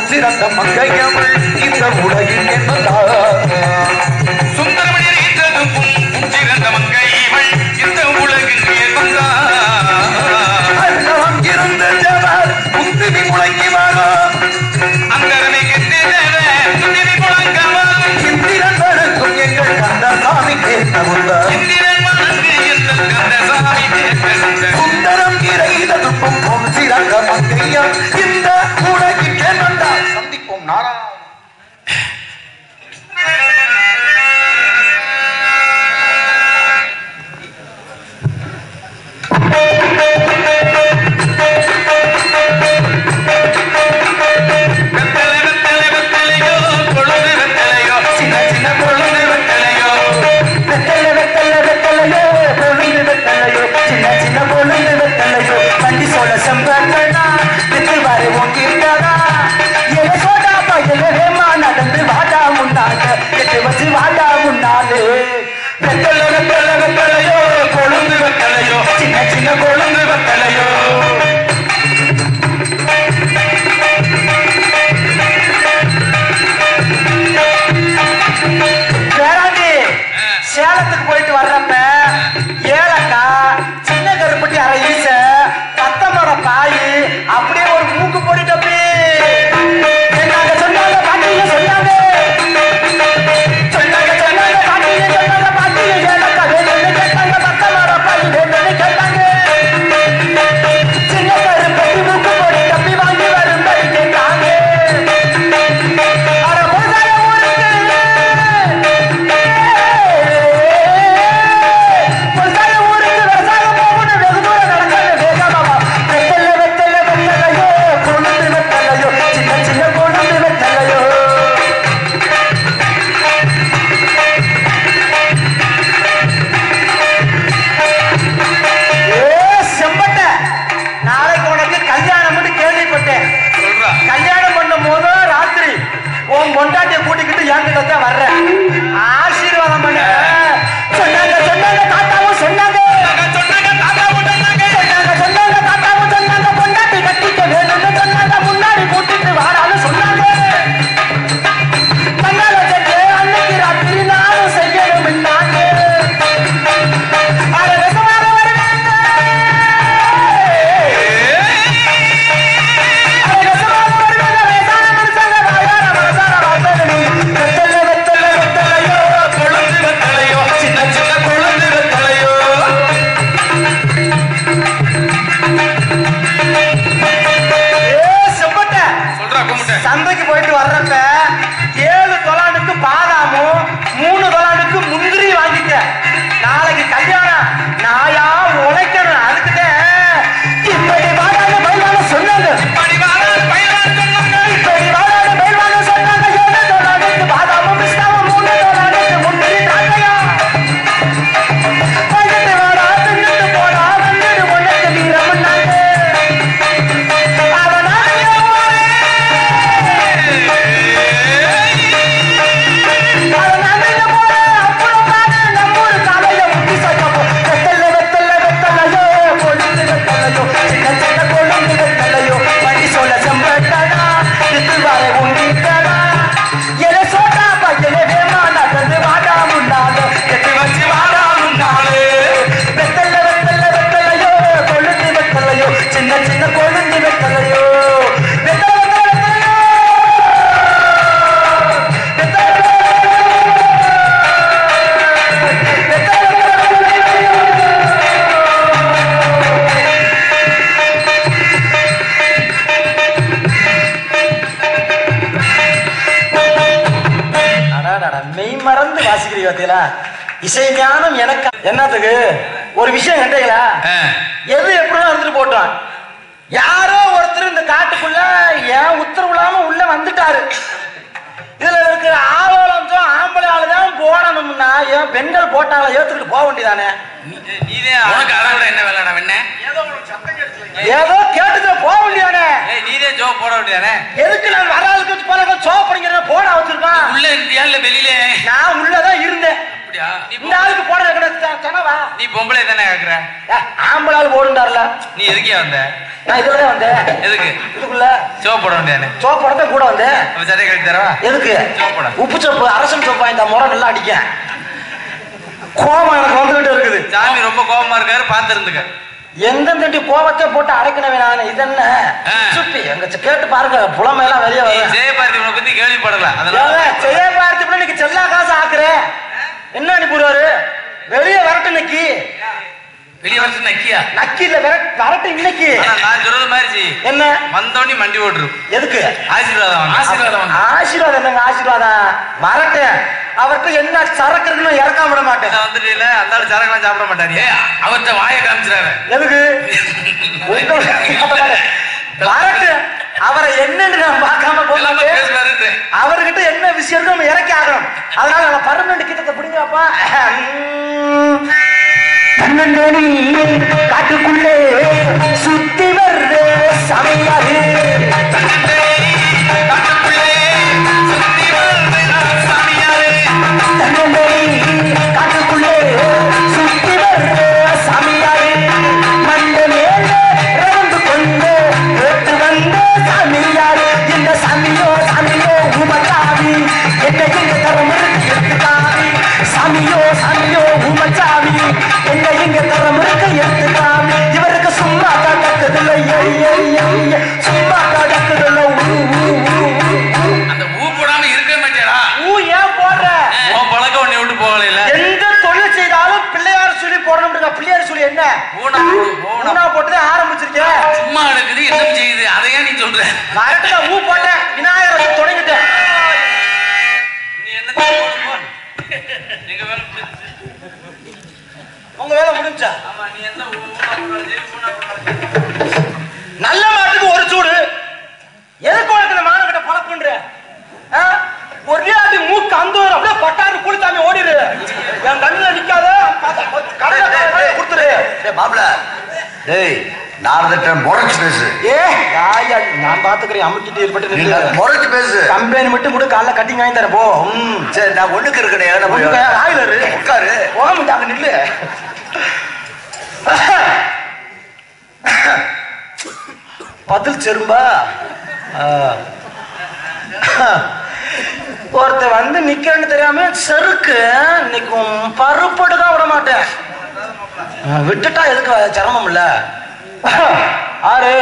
சிறந்த மங்கையவள் இந்த உலகில் என்னதான் சுந்தரமணி ஈன்றதும் சிறந்த மங்கை இவள் இந்த உலகில் வந்தார் அண்ணாம் இருந்த ஜவர் முந்திரி முழங்கி வரும் அந்தரனை கெட்டிடவே துணிவி முழங்கவான் இந்திரன் வணங்கும் எங்கள் கந்தசாமி கேட்டவுள்ளார் இந்திரன் வணங்கு என்ற கந்தசாமி கேட்கின்ற சுந்தரம் இறைததும் பொம் சிறந்த மங்கையம் இந்த உலகில் என்னதான் சந்திப்போம் நாராயண வெத்தலை வெத்தலை வெத்தலையோ கொழுந்து வெத்தலையோ சின்ன சின்ன கொழுந்து வெத்தலையோ வெத்தல வெத்தல வெத்தலையோ பொழுது வெத்தலையோ சின்ன சின்ன பொழுது வெத்தலையோ பண்டி சோழ செம்பட்டனா வித்து வரை ஓங்கிட்டானா என சோடா பையல வேமா நடந்து வாடா முன்னால எட்டு வச்சு வாடா முன்னாலே வெத்தல வெத்தல வெத்தலையோ கொழுந்து வெத்தலையோ சின்ன சின்ன கொழுந்து வெத்தலையோ பேராண்டி சேலத்துக்கு போயிட்டு வர்றப்ப ஏலக்காய் சின்ன கருப்பட்டி அரை ஈச பத்தமர காய் அப்படியே ஒரு மூக்கு போட்டுட்டு அப்படியே சொன்னாங்க சொன்னாங்க பாட்டிங்க சொன்னாங்க சொன்னாங்க சொன்னாங்க பாட்டிங்க சொன்னாங்க பாட்டிங்க ஏலக்காய் வேணும்னு கேட்டாங்க பத்தமர காய் வேணும்னு கேட்டாங்க சின்ன கருப்பட்டி மூக்கு போட்டு தப்பி வாங்கி வரும்படி கேட்டாங்க அட முருகாய ஊருக்கு முருகாய ஊருக்கு விவசாயம் போகணும் வெகு தூரம் நடக்கணும் வேகமாவா வெத்தல வெத்தல வெத்தலையோ கொழுந்து வெத்தலையோ சின்ன சின்ன கொழுந்து வெத்தலையோ ஏ செம்பட்ட நாளைக்கு உனக்கு கல்யாணம்னு கேள்விப்பட்டேன் சொல்றா கல்யாணம் பண்ணும் போது ராத்திரி உன் பொண்டாட்டிய கூட்டிக்கிட்டு என்கிட்ட தான் வர்றேன் ஆசீர்வாதம் பண்ண சொன்னாங்க சொன்னாங்க தாத்தாவும் சொன்னாங்க சொன்னாங்க தாத்தாவும் சொன்னாங்க சொன்னாங்க சொன்னாங்க தாத்தாவும் சொன்னாங்க பொண்டாட்டி கட்டிக்க வேணும்னு சொன்னாங்க முன்னாடி கூட்டிட்டு வாடான்னு சொன்னாங்க தன்னால செஞ்சு அன்னைக்கு ராத்திரி நானும் செய்யணும் இன்னாங்க அட விஷமாக வருவேங்க கொழுந்து வெத்தலையோ சின்ன சின்ன கொழுந்து வெத்தலையோ சொல்றா கும்பிட்ட சந்தைக்கு போயிட்டு வர்றப்ப ஏழு தொலானுக்கு பாதாமும் மூணு தொலானுக்கு முந்திரி வாங்கிக்க நாளைக்கு கல்யாணம் நாயா உழைக்கணும் அதுக்குதான் இப்படி வாடாத பயிலான சொன்னாங்க பணிவாளர் பயிலார் சொன்னாங்க இப்படி வாடாத பயிலான சொன்னாங்க ஏழு தொலானுக்கு பாதாமும் பிஸ்தாவும் மூணு தொலானுக்கு முந்திரி தாக்கையா பையட்டு வாடா தின்னுட்டு போடா வந்துடு உனக்கு வீரம்னாங்க அவனாக எட்டு வச்சு வாடாமும் நாளே சின்ன சின்ன கொழுந்து வெத்தலையோ வெத்தலை வெத்தலை வெத்தலையோ மெய் மறந்து வாசிக்கிறீங்க பார்த்தீங்களா இசை ஞானம் எனக்கு என்னத்துக்கு ஒரு விஷயம் கேட்டீங்களா எது எப்படிதான் இருந்துட்டு போட்டோம் யாரோ ஒருத்தர் இந்த காட்டுக்குள்ள ஏன் உத்தரவு இல்லாம உள்ள வந்துட்டாரு இதுல இருக்கிற ஆளோளம் ஆம்பளை ஆளுதான் போடணும்னா ஏன் பெண்கள் போட்டாங்களா ஏத்துக்கிட்டு போக வேண்டியதானே நீதே உனக்கு அதை விட என்ன வேலை வெண்ணே ஏதோ கேட்டுட்டு போக வேண்டியதானே ஏய் நீதே ஜோ போட வேண்டியதானே எதுக்கு நான் வராதுக்கு வச்சு போல சோப்படிங்கிற போட வச்சிருக்கான் உள்ள இருந்தியா இல்ல வெளியில நான் உள்ளதான் இருந்தேன் அப்படியா நீ இந்த ஆளுக்கு போட கிடையாது கனவா நீ பொம்பளை தானே கேக்குற ஏ, ஆம்பளை ஆள் போடுண்டார்ல நீ எதுக்கே வந்த நான் இதுல தான் வந்தேன் எதுக்கு இதுக்குள்ள சோப்பு போட வேண்டியானே சோப்பு படத்தை கூட வந்தேன் அப்ப சட்டை கழித்து தரவா எதுக்கு சோப்புடா. உப்பு சோப்பு அரசன் சோப்பு வாங்கி முறை நல்லா அடிக்க கோபம் எனக்கு வந்துகிட்டு இருக்குது சாமி ரொம்ப கோபமா இருக்காரு பார்த்து இருந்துக்க எந்தெந்த கோபத்தை போட்டு அடைக்கணவே நான் இது என்ன ஆ. சுப்பி எங்க ச- கேட்டு பாருங்க புலமையெல்லாம் வெளியே நீ வரும் ஜெயபாரதி உன்னை பத்தி கேள்விப்படல அதனால செய்ய பார்த்து இன்னைக்கு செல்லா காசு ஆக்குறேன் என்ன அனுப்பிடுவாரு வெளியே வரட்டும் இன்னைக்கு வெளியே வந்து நக்கியா நக்கி இல்ல விரட்- வரட்டும் இன்னைக்கு ஆனா நான் சொல்றது மாதிரி செய் என்ன வந்தோடனே மண்டி ஓட்டுரு எதுக்கு ஆசீர்வாதம் வாங்க. ஆசீர்வாதம் வாங்க. ஆசீர்வாதம் என்னங்க ஆசீர்வாதம் வரட்டும் அவர்கிட்ட என்ன சரக்கு இருக்குன்னு இறக்காம விட மாட்டேன் நான் வந்துட்டு இல்ல அந்த ஆளு சரக்கெல்லாம் சாப்பிட மாட்டாரு ஏ அவர்கிட்ட வாயை காமிச்சிடாரு எதுக்கு உங்க- வரட்டும் அவரை என்னன்னு நான் பார்க்காம போக எல்லாமே மாட்டேன் பேசுவாரு அவர்கிட்ட என்ன விஷயம் இருக்கு நம்ம இறக்கி ஆகணும் அதனால நான் பர்மனண்ட் கிட்டத்தை பிடிங்கப்பா பன்னெண்டு காட்டுக்குள்ளே சுத்தி வர்ற சமையாது காட்டுக்குள்ளே சுத்தி வருது சாமியாரே தன்னந்தனி காட்டுக்குள்ளே சுத்தி வர்ற சமையாது மண்ட மேல ரவுண்டு கொண்டு கேட்டு வந்த சாமியாரு இந்த சாமியோ சாமியோ உமச்சாமி என்ன எங்க தரம் இருக்கு எடுத்துக்காமி சாமியோ சாமியோ உமச்சாமி என்ன எங்க தரம் இருக்கு எடுத்துக்காமி இவருக்கு சும்மா கடக்குதில்லை சும்மா கடக்குதில்லை ஊ ஊ ஊ ஊ ஊ அந்த ஊ போடாம இருக்க மாட்டேடா ஊ ஏன் போடுற உன் பழக்கம் உன்னை விட்டு போகல இல்ல எந்த தொழில் செய்தாலும் பிள்ளையார் சொல்லி போடணும் பிள்ளையார் சொல்லி என்ன ஊனா போடு, ஊனா. ஊனா போட்டுதான் ஆரம்பிச்சிருக்கேன் சும்மா இருக்குது என்ன செய்யுது அதையா நீ சொல்ற கரெக்டா ஊ போட்டேன் விநாயகர் தொடங்கிட்டேன் நீ என்ன போடு, போ. எங்க வேலை முடிஞ்சுச்சு. உங்க வேலை முடிஞ்சா ஆமா நீ எந்த ஊ- ஊனா போனாலும் சரி, ஊனா போனாலும் சரி. நல்ல மாட்டுக்கு ஒரு சூடு எதுக்கு உனக்கு இந்த மானக்கிட்ட பழப்புன்ற ஆ? ஒரே அடி மூக்கு அந்த ஒரு அப்படியே பட்டாரு குளிச்சாமி ஓடிடு என் கண்ணுல நிக்காத கடலை கொடுத்துரு டேய் மாப்ள டேய் நாரதட்ட முறைச்சு பேசு ஏ யாயா நான் பாத்துக்கிறேன் அமுக்கிட்டு ஏற்பட்டு நீ நில்லு. முறைச்சு பேசு கம்பெனி மட்டும் கூட காலைல கட்டிங் வாங்கி தரேன் போ ம் சரி நான் ஒண்ணுக்கு இருக்கேன் ஏன்னா போய் உங்க ஆயிலரு உட்காரு போக முடியாங்க நில்லு பதில் செரும்பா ஆ. ஒருத்த வந்து நிக்கிறேன்னு தெரியாம செருக்கு இன்னைக்கு உன் பருப்படுக்க விட மாட்டேன் ஆ, விட்டுட்டா எதுக்கு சிரமம் இல்ல ஆறு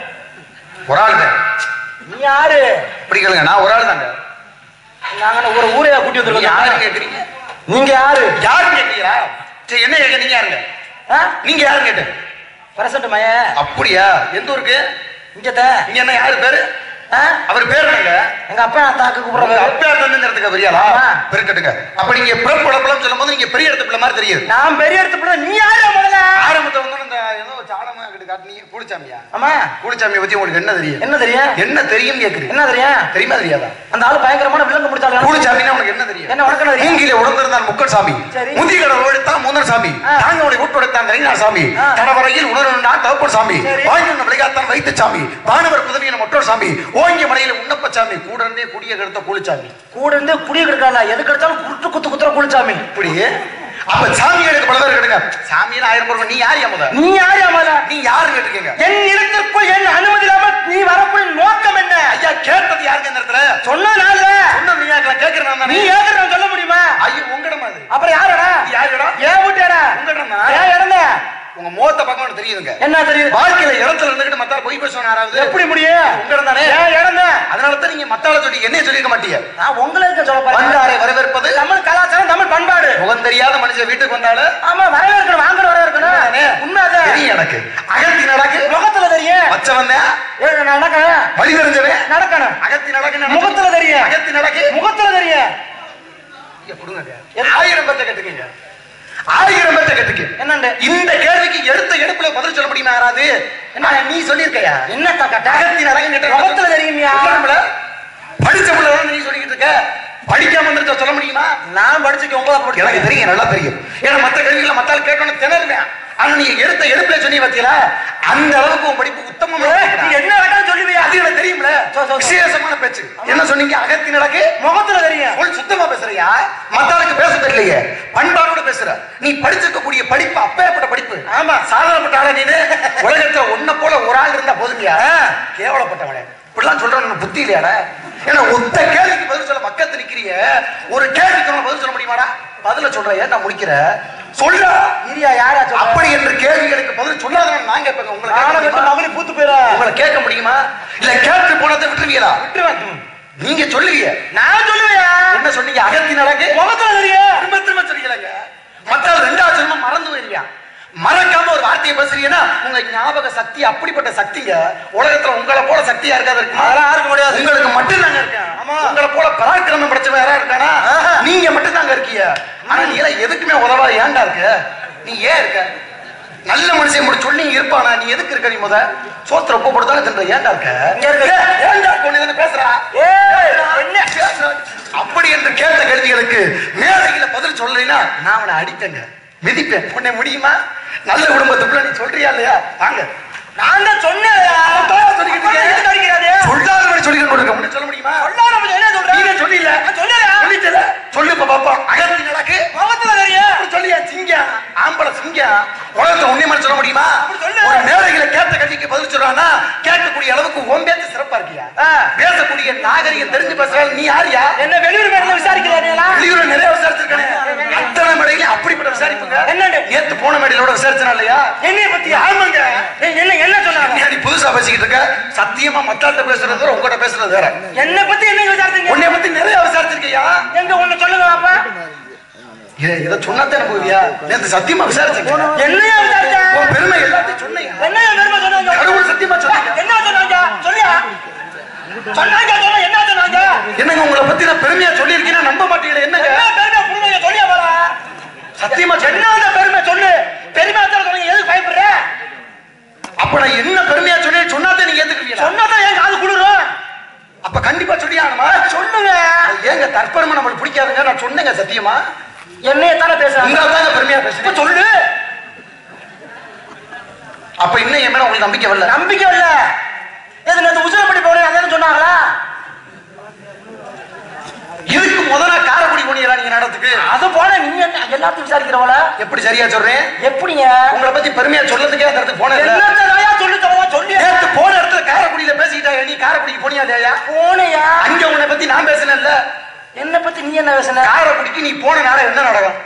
ஒரு ஆள் தான் நீ யாரு இப்படி கேளுங்க நான் ஒரு ஆள் தாங்க நாங்க ஒரு ஊரையா கூட்டி நீங்க வந்திருக்கோம் யாரு கேக்குறீங்க நீங்க யாரு யாரு கேட்டீங்களா சரி என்ன கேட்க நீங்க யாருங்க நீங்க யாரு கேட்டு பிரசன்ட் மய அப்படியா எந்த ஊருக்கு இங்கதான் நீங்க என்ன யாரு பேரு ஆ? அவர் பேர் என்னங்க எங்க அப்பா தாக்கு உங்க கூப்பிடுற அப்பா தந்துங்கிறதுக்கு பெரியாளா ஆமா. பெருக்கட்டுங்க அப்ப நீங்க பிறப்பு உழப்பலாம் சொல்லும் போது நீங்க பெரிய இடத்து பிள்ளை மாதிரி தெரியுது நான் பெரிய இடத்து பிள்ளை நீ யாரு முதல்ல ஆரம்பத்தை வந்து இந்த ஏதோ சாடமா கிட்ட காட்டுனீங்க கூலிச்சாமியா ஆமா கூலிச்சாமியை பத்தி உங்களுக்கு என்ன தெரியும் என்ன தெரியும் என்ன தெரியும் கேக்குறீங்க என்ன தெரியும் தெரியுமா தெரியாதா அந்த ஆளு பயங்கரமான வில்லங்க முடிச்சாலும் கூலிச்சாமின்னா உனக்கு என்ன தெரியும் என்ன உனக்கு என்ன தெரியும் மூங்கில உணர்ந்திருந்தான் முக்கன் சாமி சரி. முந்தி கடல் ஓடித்தான் மூந்தன் சாமி ஆ. தாங்க உடைய விட்டுடைத்தான் தனிநாள் சாமி ஆ. தடவரையில் உணர்வுண்டான் தகப்பன் சாமி சரி. வாங்கி உன்னை விளையாத்தான் வைத்த சாமி வானவர் புதவியின் மற்றொரு சாமி ஓங்கிய மலையில உன்னப்ப சாமி கூட இருந்தே குடிய கெடுத்த கூலிச்சாமி கூட இருந்து குடிய கிடக்கால எது கிடைச்சாலும் குருட்டு குத்து குத்துற குளிச்சாமி இப்படி அப்ப சாமிகளுக்கு பல பேர் கேட்டுங்க சாமியில ஆயிரம் பேர் நீ யார் முத நீ யாரு முதல்ல நீ யாரு கேட்டுக்கீங்க என் இடத்திற்குள் என் அனுமதி இல்லாம நீ வரக்கூடிய நோக்கம் என்ன ஐயா கேட்டது யாருக்கு இந்த இடத்துல சொன்னா நாள் சொன்ன நீ கேட்கிறேன் நீ தானே ஏற்கனவே நான் சொல்ல முடியுமா ஐயோ உங்கடம் அது அப்புறம் யாரடா யார் இடம் ஏன் வீட்டாரா உங்க இடமா ஏன் இடங்க உங்க முகத்தை பார்க்க உனக்கு தெரியுதுங்க என்ன தெரியுது வாழ்க்கையில இடத்துல இருந்துகிட்டு மத்தால பொய் பேசுவான் யாராவது எப்படி முடியும் உங்க இடம் தானே ஏன் இடங்க அதனால தான் நீங்க மத்தால சொல்லி என்னைய சொல்லிருக்க மாட்டீங்க நான் உங்களுக்கு சொல்ல போறேன் வந்தாரை வரவேற்பது தமிழ் கலாச்சாரம் தமிழ் பண்பாடு முகம் தெரியாத மனுஷன் வீட்டுக்கு வந்தாலும் ஆமா வரவேற்கணும் வாங்கணும் வரவேற்கணும் உண்மை அது தெரியும் எனக்கு அகத்தி நடக்கு முகத்துல தெரியும் வச்சவன் ஏய், நடக்கணும் வழி தெரிஞ்சவன் நடக்கணும் அகத்தி நடக்கு முகத்துல தெரியும் அகத்தி நடக்கு முகத்துல தெரியும் இங்க கொடுங்க ஆயிரம் பேர்த்த கட்டுக்கீங்க ஆயிரம் பேர்த்த கட்டுக்கு என்னண்டு இந்த கேள்விக்கு எடுத்த எடுப்புல பதில் சொல்ல முடியுமா யாராவது என்ன நீ சொல்லியிருக்கையா என்ன தக்கட்ட அகத்தி நடக்கு முகத்துல தெரியுமியா படிச்ச பிள்ளை தான் நீ சொல்லிக்கிட்டு இருக்க படிக்காம வந்துருச்சா சொல்ல முடியுமா நான் படிச்சுக்க ஒன்பதாவது எனக்கு படிச்சு தெரியும் நல்லா தெரியும் ஏன்னா மத்த கேள்விகளை மத்தால் கேட்கணும் திணறுவேன் ஆனா நீங்க எடுத்த எடுப்புல சொன்னி பாத்தீங்களா அந்த அளவுக்கு உன் படிப்பு உத்தமமா நீ என்ன வேணாலும் சொல்லுவியா அது எனக்கு தெரியும்ல சொல், சொல். விசேஷமான பேச்சு என்ன சொன்னீங்க அகத்தின் அழகு முகத்துல தெரியும் உள் சுத்தமா பேசுறியா மத்தாளுக்கு பேச தெரியலையே பண்பாடோட பேசுற நீ படிச்சிருக்க கூடிய படிப்பு அப்பேற்பட்ட படிப்பு ஆமா. சாதாரணப்பட்ட ஆள நீ உலகத்துல உன்ன போல ஒரு ஆள் இருந்தா போதுமியா கேவலப்பட்டவனே இப்படிலாம் சொல்றவன் புத்தி இல்லையாடா ஏன்னா ஒத்த கேள்விக்கு பதில் சொல்ல பக்கத்து நிக்கிறிய ஒரு கேள்விக்கு உனக்கு பதில் சொல்ல முடியுமாடா பதில சொல்றேன் ஏன் நான் முடிக்கிற சொல்ல இரியா யாரா சொல்ற அப்படி என்ற கேள்விகளுக்கு பதில் சொல்லாதவன் நான் கேட்பேங்க உங்களை கேட்க ஆன வெட்டு முடியுமா? மகளி பூத்து போயிட உங்களை கேட்க முடியுமா இல்ல கேட்டு போனதை விட்டுருவீங்களா விட்டுருவேன் நீங்க சொல்லுவீங்க நான் சொல்லுவேயா என்ன சொன்னீங்க அகத்தின் அழகு முகத்துல தெரியும் திரும்ப திரும்ப சொல்லிக்கலங்க மற்ற ரெண்டாவது ஜென்மம் மறந்து போயிருவியா மறக்காம ஒரு வார்த்தையை பேசுறீங்கன்னா உங்க ஞாபக சக்தி அப்படிப்பட்ட சக்திங்க உலகத்துல உங்களை போல சக்தியா இருக்காது இருக்குமா அதெல்லாம் யாருக்கும் முடியாது. உங்களுக்கு மட்டும் தாங்க இருக்கேன் ஆமா. உங்களை போல பராக்கிரமம் படைச்சவன் யாரா இருக்கானா ஆஹா. நீங்க மட்டும் தாங்க இருக்கீங்க ஆனா நீ எல்லாம் எதுக்குமே உதவாத ஏன்டா இருக்க நீ ஏன் இருக்க நல்ல மனுஷன் முடி சொல்லி இருப்பானா நீ எதுக்கு இருக்க நீ முத சோத்திர உப்பு போட்டு தின்ற ஏன்டா இருக்க இங்க இருக்க. ஏன், ஏன்டா கொண்டு வந்து பேசுறா ஏய், என்ன? பேசுறா. அப்படி என்று கேட்ட கேள்விகளுக்கு மேடையில பதில் சொல்லலைன்னா நான் அவனை அடிப்பேங்க மிதிப்பேன் உன்னை முடியுமா நல்ல குடும்பத்துக்குள்ள நீ சொல்றியா இல்லையா வாங்க நான் தான் சொன்னேன்யா. அதான் சொல்லிக்கிட்டு இருக்கேன். எதுக்கு அடிக்கிறாரு? சொல்லாதவனை சொல்லிக்கிட்டு கொடுக்க முடியும் சொல்ல முடியுமா சொல்லாத நம்ம என்ன சொல்ற? நீங்க சொல்லில நான் சொன்னேன்யா. சொல்லிட்டல சொல்லு இப்ப பாப்பா அகத்தி நடக்கு முகத்துல தெரியும். அப்படி சொல்லியா சிங்கம் ஆம்பளை சிங்கம் உலகத்துல உண்மையான சொல்ல முடியுமா அப்படி சொல்லு. ஒரு மேடைகளை கேட்ட கட்சிக்கு பதில் சொல்றானா கேட்கக்கூடிய அளவுக்கு உன் பேச்சு சிறப்பா இருக்கியா ஆ. பேசக்கூடிய நாகரிகம் தெரிஞ்சு பேசுறாள் நீ யாரியா என்ன வெளியூர் மேல விசாரிக்கிறாருங்களா வெளியூர்ல நிறைய விசாரிச்சிருக்கானே அத்தனை மேடையில அப்படிப்பட்ட விசாரிப்புங்க என்னண்டு? நேத்து போன மேடையிலோட விசாரிச்சனா இல்லையா என்னைய பத்தியா ஆமாங்க ஏய், என்ன என்ன சொன்னாங்க நீ புதுசா பேசிக்கிட்டு இருக்க சத்தியமா மத்தாட்ட பேசுறது வேற உங்ககிட்ட பேசுறது வேற என்ன பத்தி என்ன விசாரிச்சீங்க உன்னை பத்தி நிறைய விசாரிச்சிருக்கியா எங்க ஒண்ணு சொல்லுங்க பாப்பா இத- இத சொன்னாத்தானே போவியா நேத்து சத்தியமா விசாரிச்சீங்க என்னையா விசாரிச்ச உன் பெருமை எல்லாத்தையும் சொன்னீங்க என்னையா பெருமை சொன்னாங்க கடவுள் சத்தியமா சொன்னீங்க என்ன சொன்னாங்க சொல்லியா சொன்னாங்க சொல்ல என்ன சொன்னாங்க என்னங்க உங்களை பத்தி நான் பெருமையா சொல்லியிருக்கேன் நம்ப மாட்டீங்களே என்னங்க என்ன பெருமை புரியுங்க சொல்லியா போல சத்தியமா என்ன சொன்ன அந்த பெருமை சொல்லு பெருமை தான் சொல்லுங்க எதுக்கு பயப்படுற அப்ப நான் என்ன பெருமையா சொன்னேன் சொன்னாதான் நீங்க ஏத்துக்குவீங்களா சொன்னதான் என் காது குளிரும் அப்ப கண்டிப்பா சொல்லி ஆகணுமா சொல்லுங்க ஏங்க தற்பெருமை நம்மளுக்கு பிடிக்காதுங்க நான் சொன்னேங்க சத்தியமா என்னைய தானே பேசுறாங்க உங்களை தாங்க பெருமையா இப்ப பேசுறேன் சொல்லு அப்ப இன்னும் என் மேல உங்களுக்கு நம்பிக்கை வரல நம்பிக்கை இல்ல எது நேத்து உசிலப்படி போனேன் அதானே சொன்னாங்களா இதுக்கு முதல்ல காரக்குடி போனீங்களா நீங்க நடத்துக்கு அது போன நீங்க என்ன எல்லாத்தையும் விசாரிக்கிறவள எப்படி சரியா சொல்றேன் எப்படிங்க உங்களை பத்தி பெருமையா சொல்றதுக்கே அந்த இடத்துக்கு போனேன் என்னத்தையா சொல்லி தரவா சொல்லி நேத்து போன இடத்துல காரக்குடியில பேசிக்கிட்டா நீ காரக்குடிக்கு போனியா இல்லையா போனையா அங்க உன்னை பத்தி நான் பேசினேன்ல என்ன பத்தி நீ என்ன பேசுன காரக்குடிக்கு நீ போன நாடகம் என்ன நாடகம்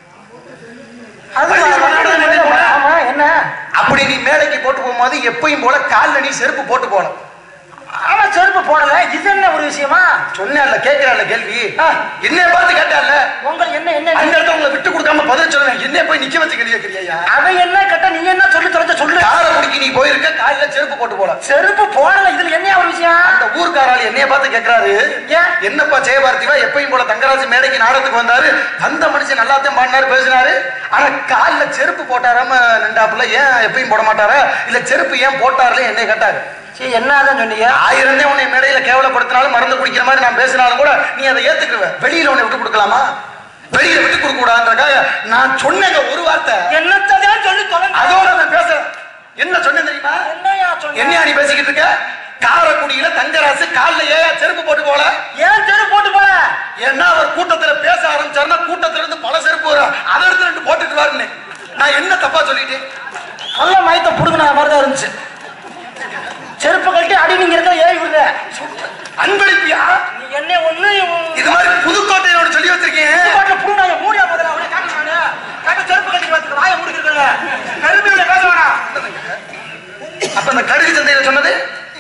அது பள்ளி ஒரு நாடகம் பண்ணி போன. ஆமா என்ன அப்படி நீ மேடைக்கு போட்டு போகும்போது எப்பயும் போல கால்ல நீ செருப்பு போட்டு போல ஆமா செருப்பு போடல இது என்ன ஒரு விஷயமா சொன்னேன்ல கேட்கிறாள்ல கேள்வி ஆ. என்னைய பார்த்து கேட்டால உங்களுக்கு என்ன என்ன அந்த இடத்துல உங்களை விட்டு கொடுக்காம பதில் சொல்றேன் என்னைய போய் நிக்க வச்சு கேள்வி கேட்கிறியா அவன் என்ன கேட்டா நீ என்ன சொல்லி தொலைச்ச சொல்லு காரக்குடிக்கு நீ போயிருக்க கால்ல செருப்பு போட்டு போல செருப்பு போடல இதுல என்ன ஒரு விஷயம் அந்த ஊர்க்காரால் என்னைய பார்த்து கேக்குறாரு ஏன்? என்னப்பா ஜெயபாரதிவா எப்பயும் போல தங்கராஜ் மேடைக்கு நாடகத்துக்கு வந்தாரு வந்த மனுஷன் நல்லாத்தையும் பாடினாரு பேசினாரு ஆனா கால்ல செருப்பு போட்டாராம நின்றாப்புல ஏன் எப்பயும் போட மாட்டாரா இல்ல செருப்பு ஏன் போட்டாருல என்னை கேட்டாரு சரி என்னதான் சொன்னீங்க ஆயிரந்தே உன்னை மேடையில கேவலப்படுத்தினாலும் மருந்து குடிக்கிற மாதிரி நான் பேசினாலும் கூட நீ அதை ஏத்துக்குவ வெளியில உன்னை விட்டு கொடுக்கலாமா வெளியில விட்டு கொடுக்க கூடாதுன்றக்காக நான் சொன்னேங்க ஒரு வார்த்தை என்னத்தான் சொல்லி தொலைஞ்ச அதோட நான் பேச என்ன சொன்னேன் தெரியுமா என்னையா சொன்ன என்னையா நீ பேசிக்கிட்டு இருக்க காரக்குடியில தங்கராசு கால்ல ஏன் செருப்பு போட்டு போல ஏன் செருப்பு போட்டு போல ஏன்னா அவர் கூட்டத்துல பேச ஆரம்பிச்சாருன்னா கூட்டத்துல இருந்து பல செருப்பு வரும் அதை எடுத்து ரெண்டு போட்டுட்டு வாருன்னு நான் என்ன தப்பா சொல்லிட்டேன் நல்ல மயத்தை புடுங்கின மாதிரி தான் இருந்துச்சு செருப்பு கழட்டி அடி நீங்க இருக்கிற ஏறி விடுங்க அன்பளிப்பியா நீ என்ன ஒண்ணு இது மாதிரி புதுக்கோட்டையோட சொல்லி வச்சிருக்கேன் புடுங்காங்க மூடியா முதல்ல அவனை காட்டு நானு காட்ட செருப்பு கட்டி வச்சுக்க வாயை முடிக்கிறேங்க கருமையில பேச வேணாம் அப்ப அந்த கடுகு சந்தையில சொன்னது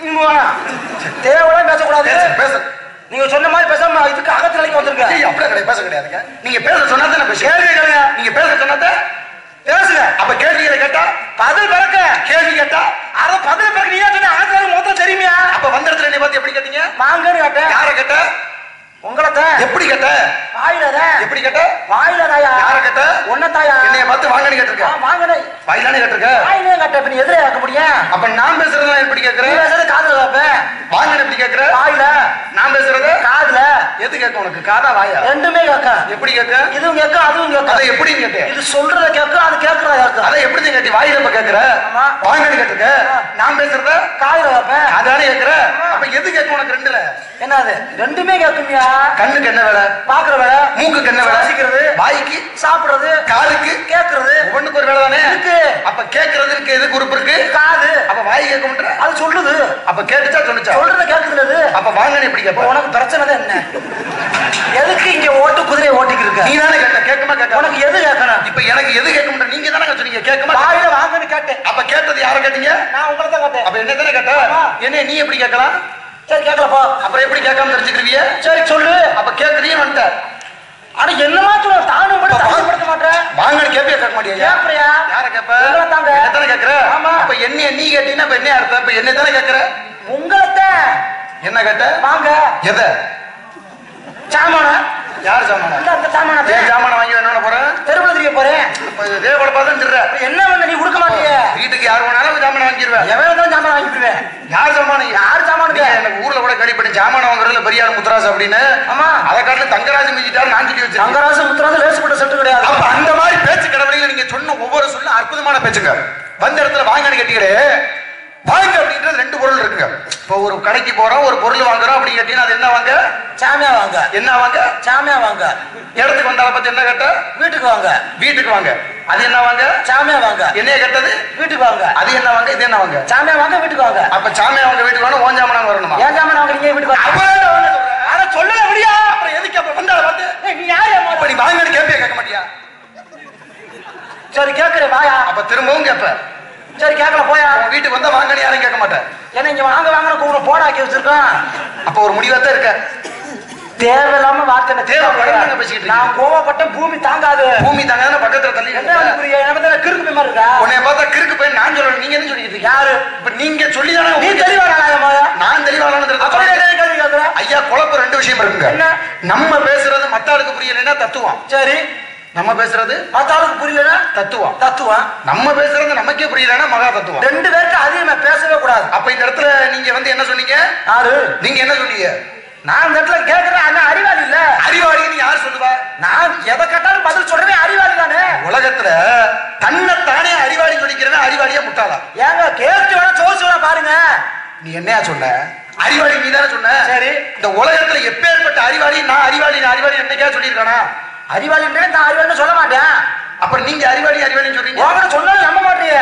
தேவையான பேசக்கூடாது பேச பேச நீங்க சொன்ன மாதிரி பேசாம இதுக்கு அகத்து நிலைக்கு வந்திருக்க ஏய், அப்படியே கிடையாது பேச கிடையாதுங்க நீங்க பேச சொன்னா தான் பேச கேள்வி கேளுங்க நீங்க பேச சொன்னா பேசுங்க அப்ப கேள்விகளை கேட்டா பதில் பிறக்க கேள்வி கேட்டா அத பதில் பிறக்க நீ ஏன் சொன்ன அகத்து நிலைக்கு மொத்தம் தெரியுமியா அப்ப வந்த இடத்துல என்னை பார்த்து எப்படி கேட்டீங்க வாங்கன்னு கேட்டேன் யார கேட்ட உங்களை தான் எப்படி கேட்ட வாயில தான் எப்படி கேட்ட வாயில தாயா யார கேட்ட உன்ன தாயா என்னைய பார்த்து வாங்கன்னு கேட்டிருக்க வாங்கனே வாயிலானு கேட்டிருக்க வாயிலே கேட்ட இப்ப நீ எதிரே கேட்க முடியும் அப்ப நான் பேசுறதெல்லாம் எப்படி நீ கேக்குறேன் பேசுறது காதுல கேப்ப வாங்கன்னு எப்படி கேக்குற வாயில நான் பேசுறது காதுல எது கேட்க உனக்கு காதா வாயா ரெண்டுமே கேட்கும் எப்படி கேட்க இதுவும் கேட்கும் அதுவும் அதை கேட்கும் எப்படின்னு கேட்டேன் இது சொல்றத கேட்கும் அது கேட்கறத கேட்கும் அதை எப்படி நீ கேட்டி வாயில இப்ப கேக்குற ஆமா. வாங்கன்னு கேட்டுக்க ஆ. நான் பேசுறத காயில வைப்பேன் அதானே கேக்குற ஆமா. அப்ப எது கேட்க உனக்கு ரெண்டுல என்னது ரெண்டுமே கேட்குமியா கண்ணுக்கு என்ன வேலை பாக்குற வேலை மூக்குக்கு என்ன வேலை சுவாசிக்கிறது. வாய்க்கு சாப்பிடுறது காதுக்கு கேட்கறது ஒவ்வொன்றுக்கு ஒரு வேலை தானே இருக்கு. அப்ப கேட்கறதுக்கு எது குரூப் இருக்கு காது அப்ப வாய் கேட்க மாட்டேற அது சொல்லுது அப்ப கேட்டுச்சா சொன்னுச்சா சொல்றத கேட்குதுல அது அப்ப வாங்கன்னு எப்படி இப்ப கேட்ப உனக்கு பிரச்சனை தான் என்ன எதுக்கு இங்க ஓட்டு குதிரையை ஓட்டிக்கு இருக்க நீ தானே கேட்ட கேட்கமா கேட்க உனக்கு எது கேட்கணும் இப்ப எனக்கு எது கேட்க மாட்டேன் நீங்க தானே சொன்னீங்க கேட்கமா வாயில வாங்கன்னு கேட்டேன் அப்ப கேட்டது யார கேட்டீங்க நான் உங்களை தான் கேட்டேன் அப்ப என்ன தானே கேட்ட ஆமா. என்ன நீ எப்படி கேட்கலாம் சரி கேட்கல போ அப்புறம் எப்படி கேட்காம தெரிஞ்சுக்கிருவிய சரி சொல்லு அப்ப கேட்கறியே வந்துட்ட அட என்னமா சொல்ல தானும் படி தாழ்படுத்த மாட்டேன் வாங்கன்னு கேப்பியா கேட்க மாட்டியா கேட்பறியா யார கேப்ப உங்களை தாங்க. என்ன தானே கேக்குற ஆமா. அப்ப என்ன நீ கேட்டீங்கன்னா இப்ப என்ன அர்த்தம் இப்ப என்ன தானே கேக்குற உங்களைத்தான் என்ன கேட்ட வாங்க எதை சாமான யார் சாமான இந்த அந்த சாமான ஏன் சாமான வாங்கி என்ன போறேன் தெருவுல தெரிய போறேன் இப்ப தேவட பார்த்தா திடுற அப்ப என்ன பண்ண நீ கொடுக்க மாட்டிய வீட்டுக்கு யார் வேணாலும் சாமான வாங்கிடுவேன் எவன் தான் சாமான வாங்கிடுவேன் யார் சாமான யார் சாமானுக்கு? நீங்க எனக்கு ஊர்ல கூட கேள்விப்பட்ட சாமான வாங்குறதுல பெரியார் முத்துராஸ் அப்படின்னு ஆமா. அதை காட்டில தங்கராஜ் மிஞ்சிட்டாரு நான் சொல்லி வச்சிருக்கேன் தங்கராசு முத்துராசு லேசுப்பட்ட செட்டு கிடையாது அப்ப அந்த மாதிரி பேச்சு கடவுளையில நீங்க சொன்ன ஒவ்வொரு சொல்லும் அற்புதமான பேச்சுங்க வந்த இடத்துல வாங்கன்னு கேட்டீங்களே வாங்க அப்படின்றது ரெண்டு பொருள் இருக்குங்க இப்போ ஒரு கடைக்கு போறோம் ஒரு பொருள் வாங்குறோம் அப்படின்னு கேட்டீங்கன்னா அது என்ன வாங்க சாமியா வாங்க என்ன வாங்க சாமியா வாங்க இடத்துக்கு வந்தால பத்தி என்ன கேட்ட வீட்டுக்கு வாங்க வீட்டுக்கு வாங்க அது என்ன வாங்க சாமியா வாங்க என்னைய கேட்டது வீட்டுக்கு வாங்க அது என்ன வாங்க இது என்ன வாங்க சாமியா வாங்க வீட்டுக்கு வாங்க அப்ப சாமியா வாங்க வீட்டுக்கு வரணும் ஓன் சாமனா வரணுமா ஏன் சாமான வாங்க நீங்க வீட்டுக்கு வாங்க அப்ப என்ன வாங்க சொல்ற? அட சொல்லல முடியா அப்புறம் எதுக்கு அப்ப வந்தால பார்த்து ஏய், நீ யார் ஏன் அப்ப நீ வாங்கன்னு கேப்பியா கேட்க மாட்டியா சரி கேக்குறேன் வாயா அப்ப திரும்பவும் கேப்ப சரி கேட்கல போயா உன் வீட்டுக்கு வந்தா வாங்கன்னு யாரும் கேட்க மாட்டேன் ஏன்னா இங்க வாங்க வாங்க கூட போடாக்கி வச்சிருக்கோம் அப்ப ஒரு முடிவா தான் இருக்க தேவையில்லாம வார்த்தை என்ன தேவை தேவைப்படுறா? படாம பேசிக்கிட்டு இருக்கீங்க. நான் கோவப்பட்ட பூமி தாங்காது பூமி தாங்க பக்கத்துல தள்ளி என்ன உனக்கு புரியுது? எனக்கு தான் கிறுக்கு போய் மாதிரி இருக்கா உன்னை பார்த்தா கிறுக்கு போய் நான் சொல்லணும் நீங்க என்ன சொல்லிட்டு இருக்கீங்க யாரு இப்ப நீங்க சொல்லி தானே நீ உங்களுக்கு- தெளிவா நாளாயமாயா நான் தெளிவானது அப்புறம் என்ன கேள்வி கேட்கிற ஐயா குழப்பம் ரெண்டு விஷயம் இருக்குங்க என்ன? நம்ம பேசுறது மத்தாளுக்கு புரியலைன்னா தத்துவம் சரி நம்ம பேசுறது மத்தாளுக்கு புரியலனா தத்துவம் தத்துவம் நம்ம பேசுறது நமக்கே புரியலைன்னா மகா தத்துவம் ரெண்டு பேருக்கு அதிகமா பேசவே கூடாது அப்ப இந்த இடத்துல நீங்க வந்து என்ன சொன்னீங்க யாரு நீங்க என்ன சொன்னீங்க நான் இந்த இடத்துல கேட்கிறேன் அண்ணா அறிவாளி இல்ல அறிவாளின்னு யார் சொல்லுவா நான் எதை கேட்டாலும் பதில் சொல்றேன் அறிவாளி தானே உலகத்துல தன்னைத்தானே அறிவாளி சொல்லிக்கிறவன் அறிவாளியா முட்டாளா ஏங்க கேட்டு வேணா சோச்சு வேணா பாருங்க நீ என்னையா சொன்ன அறிவாளி நீ தானே சொன்ன சரி. இந்த உலகத்துல எப்பேற்பட்ட அறிவாளி நான் அறிவாளி நான் அறிவாளி என்னைக்கா சொல்லியிருக்கானா அறிவாளின்றே நான் அறிவாளின்னு சொல்ல மாட்டேன் அப்புறம் நீங்க அறிவாளி அறிவாளின்னு சொல்றீங்க உங்ககிட்ட சொன்னாலும் நம்ப மாட்டீங்க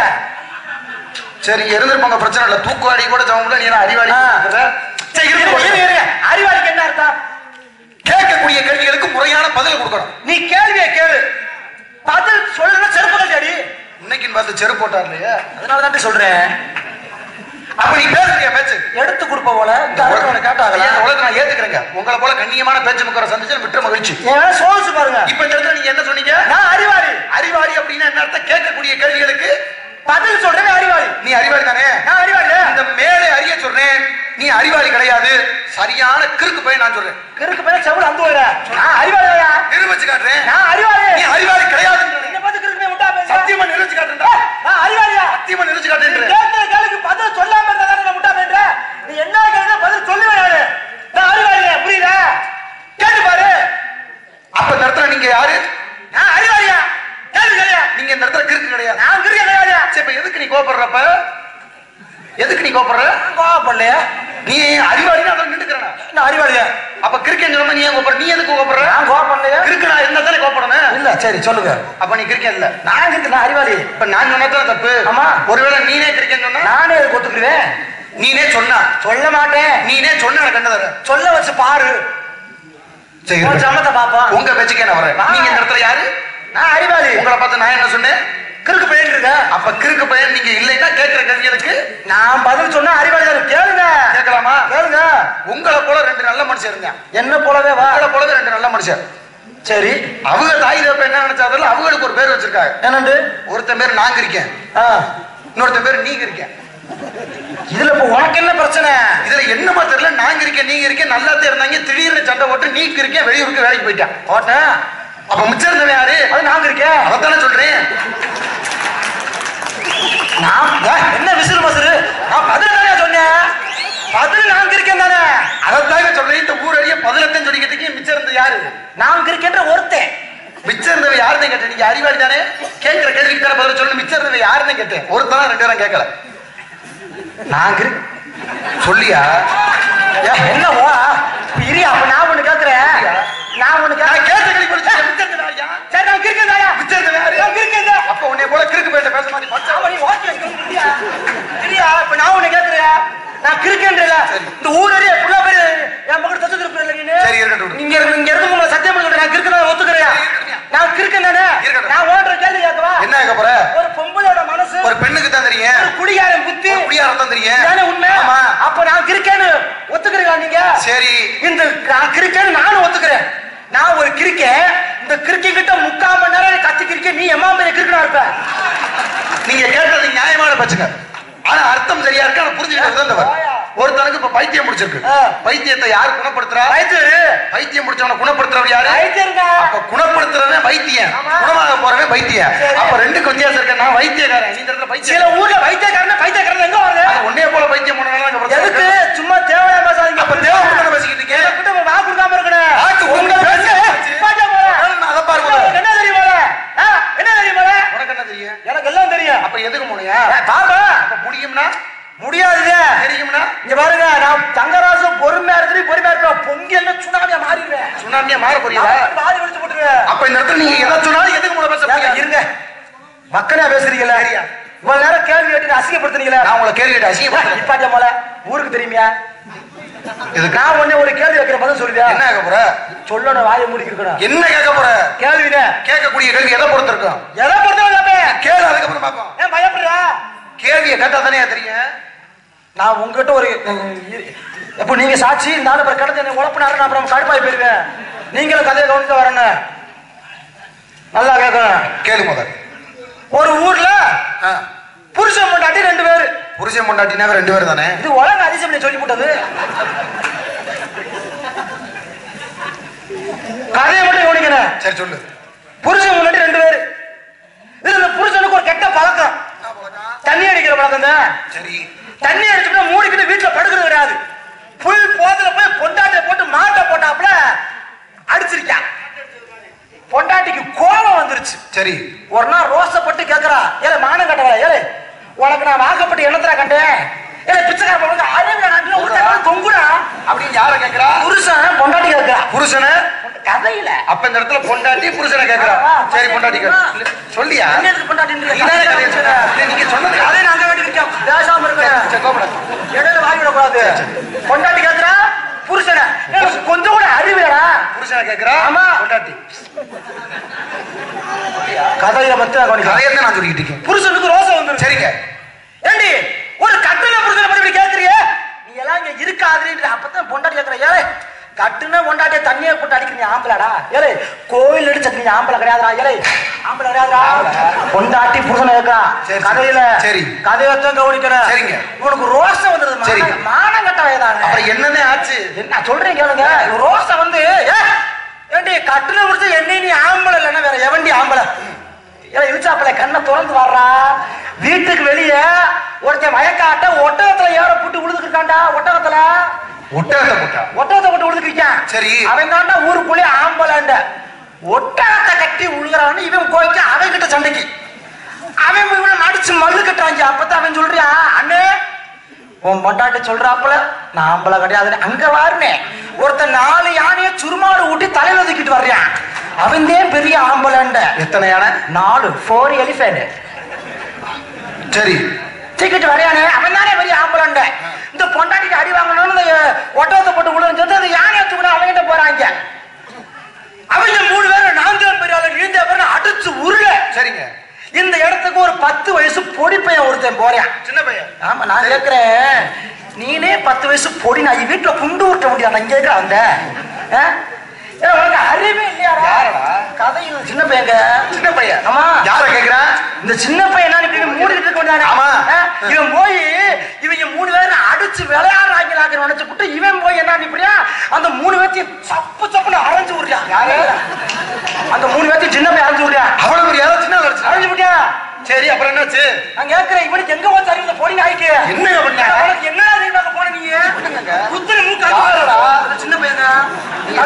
சரி இருந்திருப்பாங்க பிரச்சனை இல்ல தூக்குவாடி கூட சமம் நீ என்ன அறிவாளி ஆ. சொல்ற? சரி இருங்க, இருந்து இருங்க, இருங்க. அறிவாளிக்கு என்ன அர்த்தம் கேட்கக்கூடிய கேள்விகளுக்கு முறையான பதில் கொடுக்கணும் நீ கேள்வியை கேளு பதில் சொல்லணும் செருப்புகள் தேடி இன்னைக்கு பார்த்து செருப்பு போட்டார் இல்லையா அதனால தான் சொல்றேன் அப்ப நீ பேசுறியா பேச்சு எடுத்து கொடுப்ப போல இந்த அடுத்தவனை கேட்டாங்களா ஐயா, இந்த உலகத்தை நான் ஏத்துக்கிறேங்க உங்களை போல கண்ணியமான பேச்சு முக்கரை சந்திச்சு விட்டுற மகிழ்ச்சி ஏன் சோதிச்சு பாருங்க இப்ப இந்த இடத்துல நீங்க என்ன சொன்னீங்க நான் அறிவாளி அறிவாளி அப்படின்னா என்ன அர்த்தம் கேட்கக்கூடிய கேள்விகளுக்கு பதில் சொல்றேன் அறிவாளி நீ அறிவாளி தானே நான் அறிவாளி இந்த மேலே அறிய சொல்றேன் நீ அறிவாளி கிடையாது சரியான கிறுக்கு போய் நான் சொல்றேன் கிறுக்கு பேர செவுல அந்து வர நான் அறிவாளியா நிரூபிச்சு காட்டுறேன் நான் அறிவாளி நீ அறிவாளி கிடையாது என்ன பார்த்து கிறுக்கு போய் முட்டா பேசுற சத்தியமா நிரூபிச்சு காட்டுறா நான் அறிவாளியா சத்தியமா நிரூபிச்சு நீ காட்டுறேன் கேட்கிற கேளுக்கு பதில் சொல்லாம இருந்தா தானே நான் முட்டா பேசுற நீ என்ன கேளுங்க பதில் சொல்லுவேன் நானு நான் அறிவாளியா புரியுதா கேட்டு பாரு அப்ப இந்த இடத்துல நீங்க யாரு நான் அறிவாளியா கேள்வி கேளியா நீங்க இந்த இடத்துல கிறுக்கு கிடையாது நான் கிறுக்க அறிவாளியா சரி இப்ப எதுக்கு நீ கோபப்படுறப்ப எதுக்கு நீ கோபப்படுற நான் கோவப்படலையா நீ அறிவாளின்னு அதை நின்றுக்கிறனா நான் அறிவாளியா அப்ப கிறுக்கன் சொன்னா நீ ஏன் கோபப்படுற நீ எதுக்கு கோபப்படுற நான் கோவப்படலையா கிறுக்கு நான் இருந்தா தானே கோபப்படணும் இல்ல சரி சொல்லுங்க அப்ப நீ கிறுக்கன் இல்ல நான் கிட்ட நான் அறிவாளி இப்ப நான் சொன்னா தானே தப்பு ஆமா. ஒருவேளை நீனே கிறுக்கன் சொன்னா நானே அதை ஒத்துக்குருவேன் நீனே சொன்னா சொல்ல மாட்டேன் நீனே சொன்ன எனக்கு என்ன தர சொல்ல வச்சு பாரு சரி உன் சம்மத்தை பாப்போம் உங்க பேச்சுக்கே நான் வரேன் வா. நீங்க இந்த இடத்துல யாரு நான் அறிவாளி உங்களை பார்த்து நான் என்ன சொன்னேன் கிறுக்கு பையன் இருக்க அப்ப கிறுக்கு பையன் நீங்க இல்லைன்னா கேட்கிற கேள்விகளுக்கு நான் பதில் சொன்னா அறிவாளி தானே கேளுங்க கேட்கலாமா கேளுங்க உங்களை போல ரெண்டு நல்ல மனுஷன் இருந்தான் என்ன போலவே வா உங்களை போலவே ரெண்டு நல்ல மனுஷன் சரி அவங்க தாய் தப்ப என்ன நினைச்சாதல்ல அவங்களுக்கு ஒரு பேர் வச்சிருக்காங்க என்னண்டு ஒருத்தன் பேர் நாங்க இருக்கேன் ஆ, இன்னொருத்தன் பேர் நீங்க இருக்கேன் இதுல இப்ப உனக்கு என்ன பிரச்சனை இதுல என்னமா தெரியல நாங்க இருக்கேன் நீங்க இருக்கேன் நல்லா இருந்தாங்க திடீர்னு சண்டை போட்டு நீங்க இருக்கேன் வெளியூருக்கு வேலைக்கு போயிட்டான் ஓட்டேன் அப்ப மிச்சம் இருந்தவன் யாரு அது நாங்க இருக்கேன் அதைத்தானே சொல்றேன் நான் ஏன், என்ன விசிறு மசுறு நான் பதில் தானே சொன்னேன் பதில் நாங்க இருக்கேன் தானே அதைத்தாங்க சொல்றேன் இந்த ஊரடிய பதிலத்தையும் சொல்லிக்கிறதுக்கு யாரு நான் கிரிக்கெட்ற ஒருத்தன் மிச்சம் இருந்தவ யாருன்னு கேட்டேன் நீங்க அறிவாளி தானே கேட்கிற கேள்விக்கு தானே பதில் சொல்லணும் மிச்சம் இருந்தவ யாருன்னு கேட்டேன் ஒருத்தனா ரெண்டு பேரும் கேட்கல நான் கிரி சொல்லியா ஏன், என்ன ஓ இரு அப்ப நான் ஒண்ணு கேக்குறேன் நான் ஒண்ணு நான் கேக்குறேன் கேட்ட கேள்வி பதில் சொல்லு. மிச்சம் இருந்தவ யாரு? சரி நான் கிரிக்கெட் தாயா மிச்சம் இருந்தவ யாரு? நான் கிரிக்கெட் தான் அப்ப உன்னை போல கிறுக்கு பேச பேச மாட்டேன் பச்சை ஆமா, நீ வாட்ச் வைக்கணும், இல்லையா? இல்லையா? இப்ப நான் உன்னை கேக்குறேன். நான் கிறுக்கன்றேல. இந்த ஊரறிய புள்ள பேரு என் பக்கத்துல தத்து திருப்புறல நீனு. சரி, இருக்கட்டும். நீங்க இருக்கு- இங்க இருந்து உங்களை சத்தியம் பண்ணி சொல்றேன். நான் கிறுக்கனை ஒத்துக்கிறேன். சரி, இருக்கட்டும். நான் கிறுக்கன் தானே? இருக்கட்டும். நான் ஓடுற கேள்வி கேட்கவா? என்ன கேட்க போற ஒரு பொம்பளையோட மனசு, ஒரு பெண்ணுக்கு தான் தெரியும் ஒரு குடிகாரன் புத்தி, ஒரு குடியாரம் தான் தெரியும் இதானே உண்மை? ஆமா அப்ப நான் கிறுக்கேன்னு ஒத்துக்கிறீங்களா நீங்க? சரி இந்த நான் கிறுக்கேன்னு நானும் ஒத்துக்கிறேன். நான் ஒரு கிறுக்கன். இந்த கிறுக்கன் கிட்ட முக்கால் மணி நேரம் கத்தி கிறுக்கன், நீ எம்மா பெரிய கிறுக்கனா இருப்ப நீங்க கேட்டது நியாயமான பிரச்சனை ஆனா அர்த்தம் சரியா இருக்கு ஆனா புரிஞ்சுக்கிட்டு வந்தவர் ஒருத்தனுக்கு இப்ப பைத்தியம் முடிச்சிருக்கு ஆ. பைத்தியத்தை யாரு குணப்படுத்துறா வயிற்று பைத்தியம் முடிச்சவன குணப்படுத்துறவர் யாரு வைத்தியருங்க. அப்ப குணப்படுத்துறவன் வைத்தியம் ஆமா. குணமாக போறவன் வைத்தியம் சரி. அப்ப ரெண்டுக்கு வித்தியாசம் இருக்கு நான் வைத்தியக்காரன் நீ இந்த இடத்துல சில பைத்தியம் ஊர்ல வைத்தியக்காரன் பைத்தியக்காரன் எங்க வருது அது உன்னைய போல பைத்தியம் பண்ணனால அங்க பிரச்சனை எதுக்கு இருக்கு. சும்மா தேவையா பேசாதீங்க அப்ப தேவைப்பட்டு பேசிக்கிட்டு இருக்கேன் கிட்ட போய் வா கொடுக்காம இருக்கணும் வாக்கு கொடுக்காம உங்களுக்கு பேசு. பாத்தியா போல? நான் அதை பாரு உங்களுக்கு என்ன தெரியும் போல? ஆ, என்ன தெரியும் போல? உனக்கு என்ன தெரியும் எனக்கு எல்லாம் தெரியும் அப்ப எதுக்கு முனையா ஏ, பாப்பா அப்ப முடியும்னா முடியாது தெரியும்னா இங்க பாருங்க நான் தங்கராசும் பொறுமையா இருக்கு பொறுமையா இருப்பேன் பொங்கல்ல சுனாமியா மாறிடுவேன் சுனாமியா மாற போறீங்களா மாறி விழிச்சு போட்டுருவேன் அப்ப இந்த இடத்துல நீங்க எதை சொன்னாலும் எதுக்கு முனை பேச ஏங்க, முடியாது இருங்க மக்களா பேசுறீங்கல்ல சரியா. இவ்வளவு நேரம் கேள்வி கேட்டு அசிங்கப்படுத்துறீங்களா நான் உங்களை கேள்வி கேட்டு அசிங்கப்படுத்துறேன் நிப்பாட்டியா போல ஊருக்கு தெரியுமியா இதுக்கு நான் உடனே ஒரு கேள்வி வைக்கிற பதில் சொல்லுவியா என்ன கேட்க போற சொல்லணும் வாயை மூடி இருக்கணும் என்ன கேட்க போற கேள்வினே கேட்கக்கூடிய கேள்வி எதை பொறுத்து இருக்கும் எதை பொறுத்தவரை கேளு அதுக்கப்புறம் பார்ப்போம் ஏன் பயப்படுறா கேள்வியை கேட்டா தானே தெரியும் நான் உங்ககிட்ட ஒரு எப்போ நீங்க சாட்சி நாலு பேர் கடந்து என்ன உழப்பினாரு நான் அப்புறம் கடுப்பாய் போயிருவேன் நீங்களும் கதையை கவனித்து வரணும் நல்லா கேட்கணும் கேளு முதல் ஒரு ஊர்ல ஆ, புருஷன் பொண்டாட்டி ரெண்டு பேரு புருஷன் பொண்டாட்டினாவே ரெண்டு பேரும் தானே இது உலக அதிசயம் நீ சொல்லி போட்டது கதையை மட்டும் கவனிக்கணும் சரி சொல்லு புருஷன் முன்னாடி ரெண்டு பேரு இது இந்த புருஷனுக்கு ஒரு கெட்ட பழக்கம் தண்ணி அடிக்கிற பழக்கம் தான் சரி தண்ணி அடிச்சுட்டு மூடிக்கிட்டு வீட்டுல படுக்கிறது கிடையாது புல் போதுல போய் பொண்டாட்டிய போட்டு மாட்டை போட்டாப்புல அடிச்சிருக்கான் பொண்டாட்டிக்கு கோபம் வந்துருச்சு சரி ஒரு நாள் ரோசப்பட்டு கேக்குறா ஏலே மானம் கட்டவள ஏலே உனக்கு நான் வாக்கப்பட்டு என்னத்தரா கண்டேன் ஏலே பிச்சைக்கார பொண்ணு அறிவு ஊட்ட தொங்குடா அப்படின்னு யார கேக்குறா புருஷன் பொண்டாட்டி கேக்குறா புருஷனை கதையில அப்ப இந்த இடத்துல பொண்டாட்டி புருஷனை கேக்குறா சரி பொண்டாட்டி கேக்கு சொல்லியா என்ன எதுக்கு பொண்டாட்டின்றீங்க? நீ தானே கதையை சொன்ன. இல்ல, நீங்க சொன்னது அதே நாங்க வேண்டி இருக்கோம் பேசாம சரி, இருக்க சரி, கோபப்படாத. இடையில வாங்கி விடக்கூடாது பொண்டாட்டி கேக்குறா புருஷனை ஏய், கொஞ்சம் கூட அறிவியடா புருஷனை கேக்குறா ஆமா. பொண்டாட்டி கதையில மட்டும் நான் கவனிக்கிறேன். கதையை தான் நான் சொல்லிக்கிட்டு இருக்கேன் புருஷனுக்கு ரோசம் வந்துருச்சு சரிங்க ஏண்டி ஒரு கட்டுன புருஷனை பத்தி இப்படி கேக்குறியே நீ எல்லாம் இங்க இருக்காதுன்ற அப்பதான் பொண்டாட்டி கேக்குற ஏலே கட்டுன பொண்டாட்டிய தண்ணியை போட்டு அடிக்கிறீங்க ஆம்பளடா ஏலே கோயில் அடிச்ச நீ ஆம்பளை கிடையாதுடா ஏலே ஆம்பளை கிடையாதுடா பொண்டாட்டி புருஷனை கேக்குறா சரி, சரி. கதையில சரி. கதையை தான் கவனிக்கிறேன் சரிங்க. உனக்கு ரோசம் வந்தது சரிங்க. மானம் கட்ட வயதான அப்புறம் என்னன்னே ஆச்சு என்ன சொல்றேன் கேளுங்க ரோசை வந்து ஏ, ஏண்டி கட்டுன புருஷன் என்னை நீ ஆம்பளை இல்லைன்னா வேற எவண்டி ஆம்பளை ஏன் இழுச்சாப்பல கண்ணை திறந்து வர்றா வீட்டுக்கு வெளியே ஒருத்தன் மயக்காட்ட ஒட்டகத்துல ஏற புட்டு உழுதுக்கிட்டான்டா ஒட்டகத்துல ஒட்டகத்தை போட்டா ஒட்டகத்தை போட்டு உழுதுக்கிட்டான் சரி. அவன் தாண்டா ஊருக்குள்ளே ஆம்பளண்ட ஒட்டகத்தை கட்டி உழுகுறான்னு இவன் கோய்க்க அவன் கிட்ட சண்டைக்கு அவன் போய் இவனை நடிச்சு மல்லு கட்டுறாங்க அப்பதான் அவன் சொல்றியா அண்ணே உன் பொண்டாட்டி சொல்றாப்புல நான் ஆம்பளை கிடையாது அங்க வாருனே ஒருத்தன் நாலு யானைய சுருமாடு ஊட்டி தலையில தூக்கிட்டு வர்றான் அவன் தான் பெரிய ஆம்பளைண்ட எத்தனை யானை நாலு ஃபோர் எலிஃபென்ட் சரி தூக்கிட்டு வரையானே அவன் தானே பெரிய ஆம்பளண்ட இந்த பொண்டாட்டிக்கு அடி வாங்கணும்னு இந்த ஒட்டகத்தை போட்டு விழுன்னு சொல்லிட்டு அந்த யானையை தூக்கிட்டு அவங்கிட்ட போறாங்க அவங்க மூணு பேரும் நான் தான் பெரிய ஆளு நீந்த பேரும் அடிச்சு உருள சரிங்க இந்த இடத்துக்கு ஒரு பத்து வயசு பொடி பையன் ஒருத்தன் போறான் சின்ன பையன் ஆமா நான் கேக்குறேன் நீனே பத்து வயசு பொடி நான் வீட்டுல குண்டு ஊட்ட முடியாது நான் கேட்க வந்த ஆ? ஏன் உனக்கு அறிவே இல்லையாடா யாரடா? கதை இது சின்ன பையங்க சின்ன பையன் ஆமா. யார கேக்குறா இந்த சின்ன பையன் என்ன இப்படி மூடிட்டு இருக்க வேண்டியதானே? ஆமா. ஆ? இவன் போய் இவங்க மூணு பேரும் அடிச்சு விளையாடுறாங்களாக்க நினைச்சு விட்டு இவன் போய் என்ன இப்படியா அந்த மூணு பேர்த்தையும் சப்பு சப்புன்னு அரைஞ்சு விடுறான் யாரு? அந்த மூணு பேர்த்தையும் சின்ன பையன் அரைஞ்சு விடுறான் அவ்வளவு பெரிய யாரோ சின்ன அடிச்சு அரைஞ்சு விட்டியா சரி அப்புறம் என்னாச்சு நான் கேட்கிறேன் இவனுக்கு எங்க போச்சு அறிவு இந்த பொடி நாய்க்கு என்னங்க பண்ண? அவனுக்கு என்ன அறிவு போன நீங்க என்னங்க? குத்துன மூக்கு யாருடா? அடிச்சு சின்ன பையனா அதையில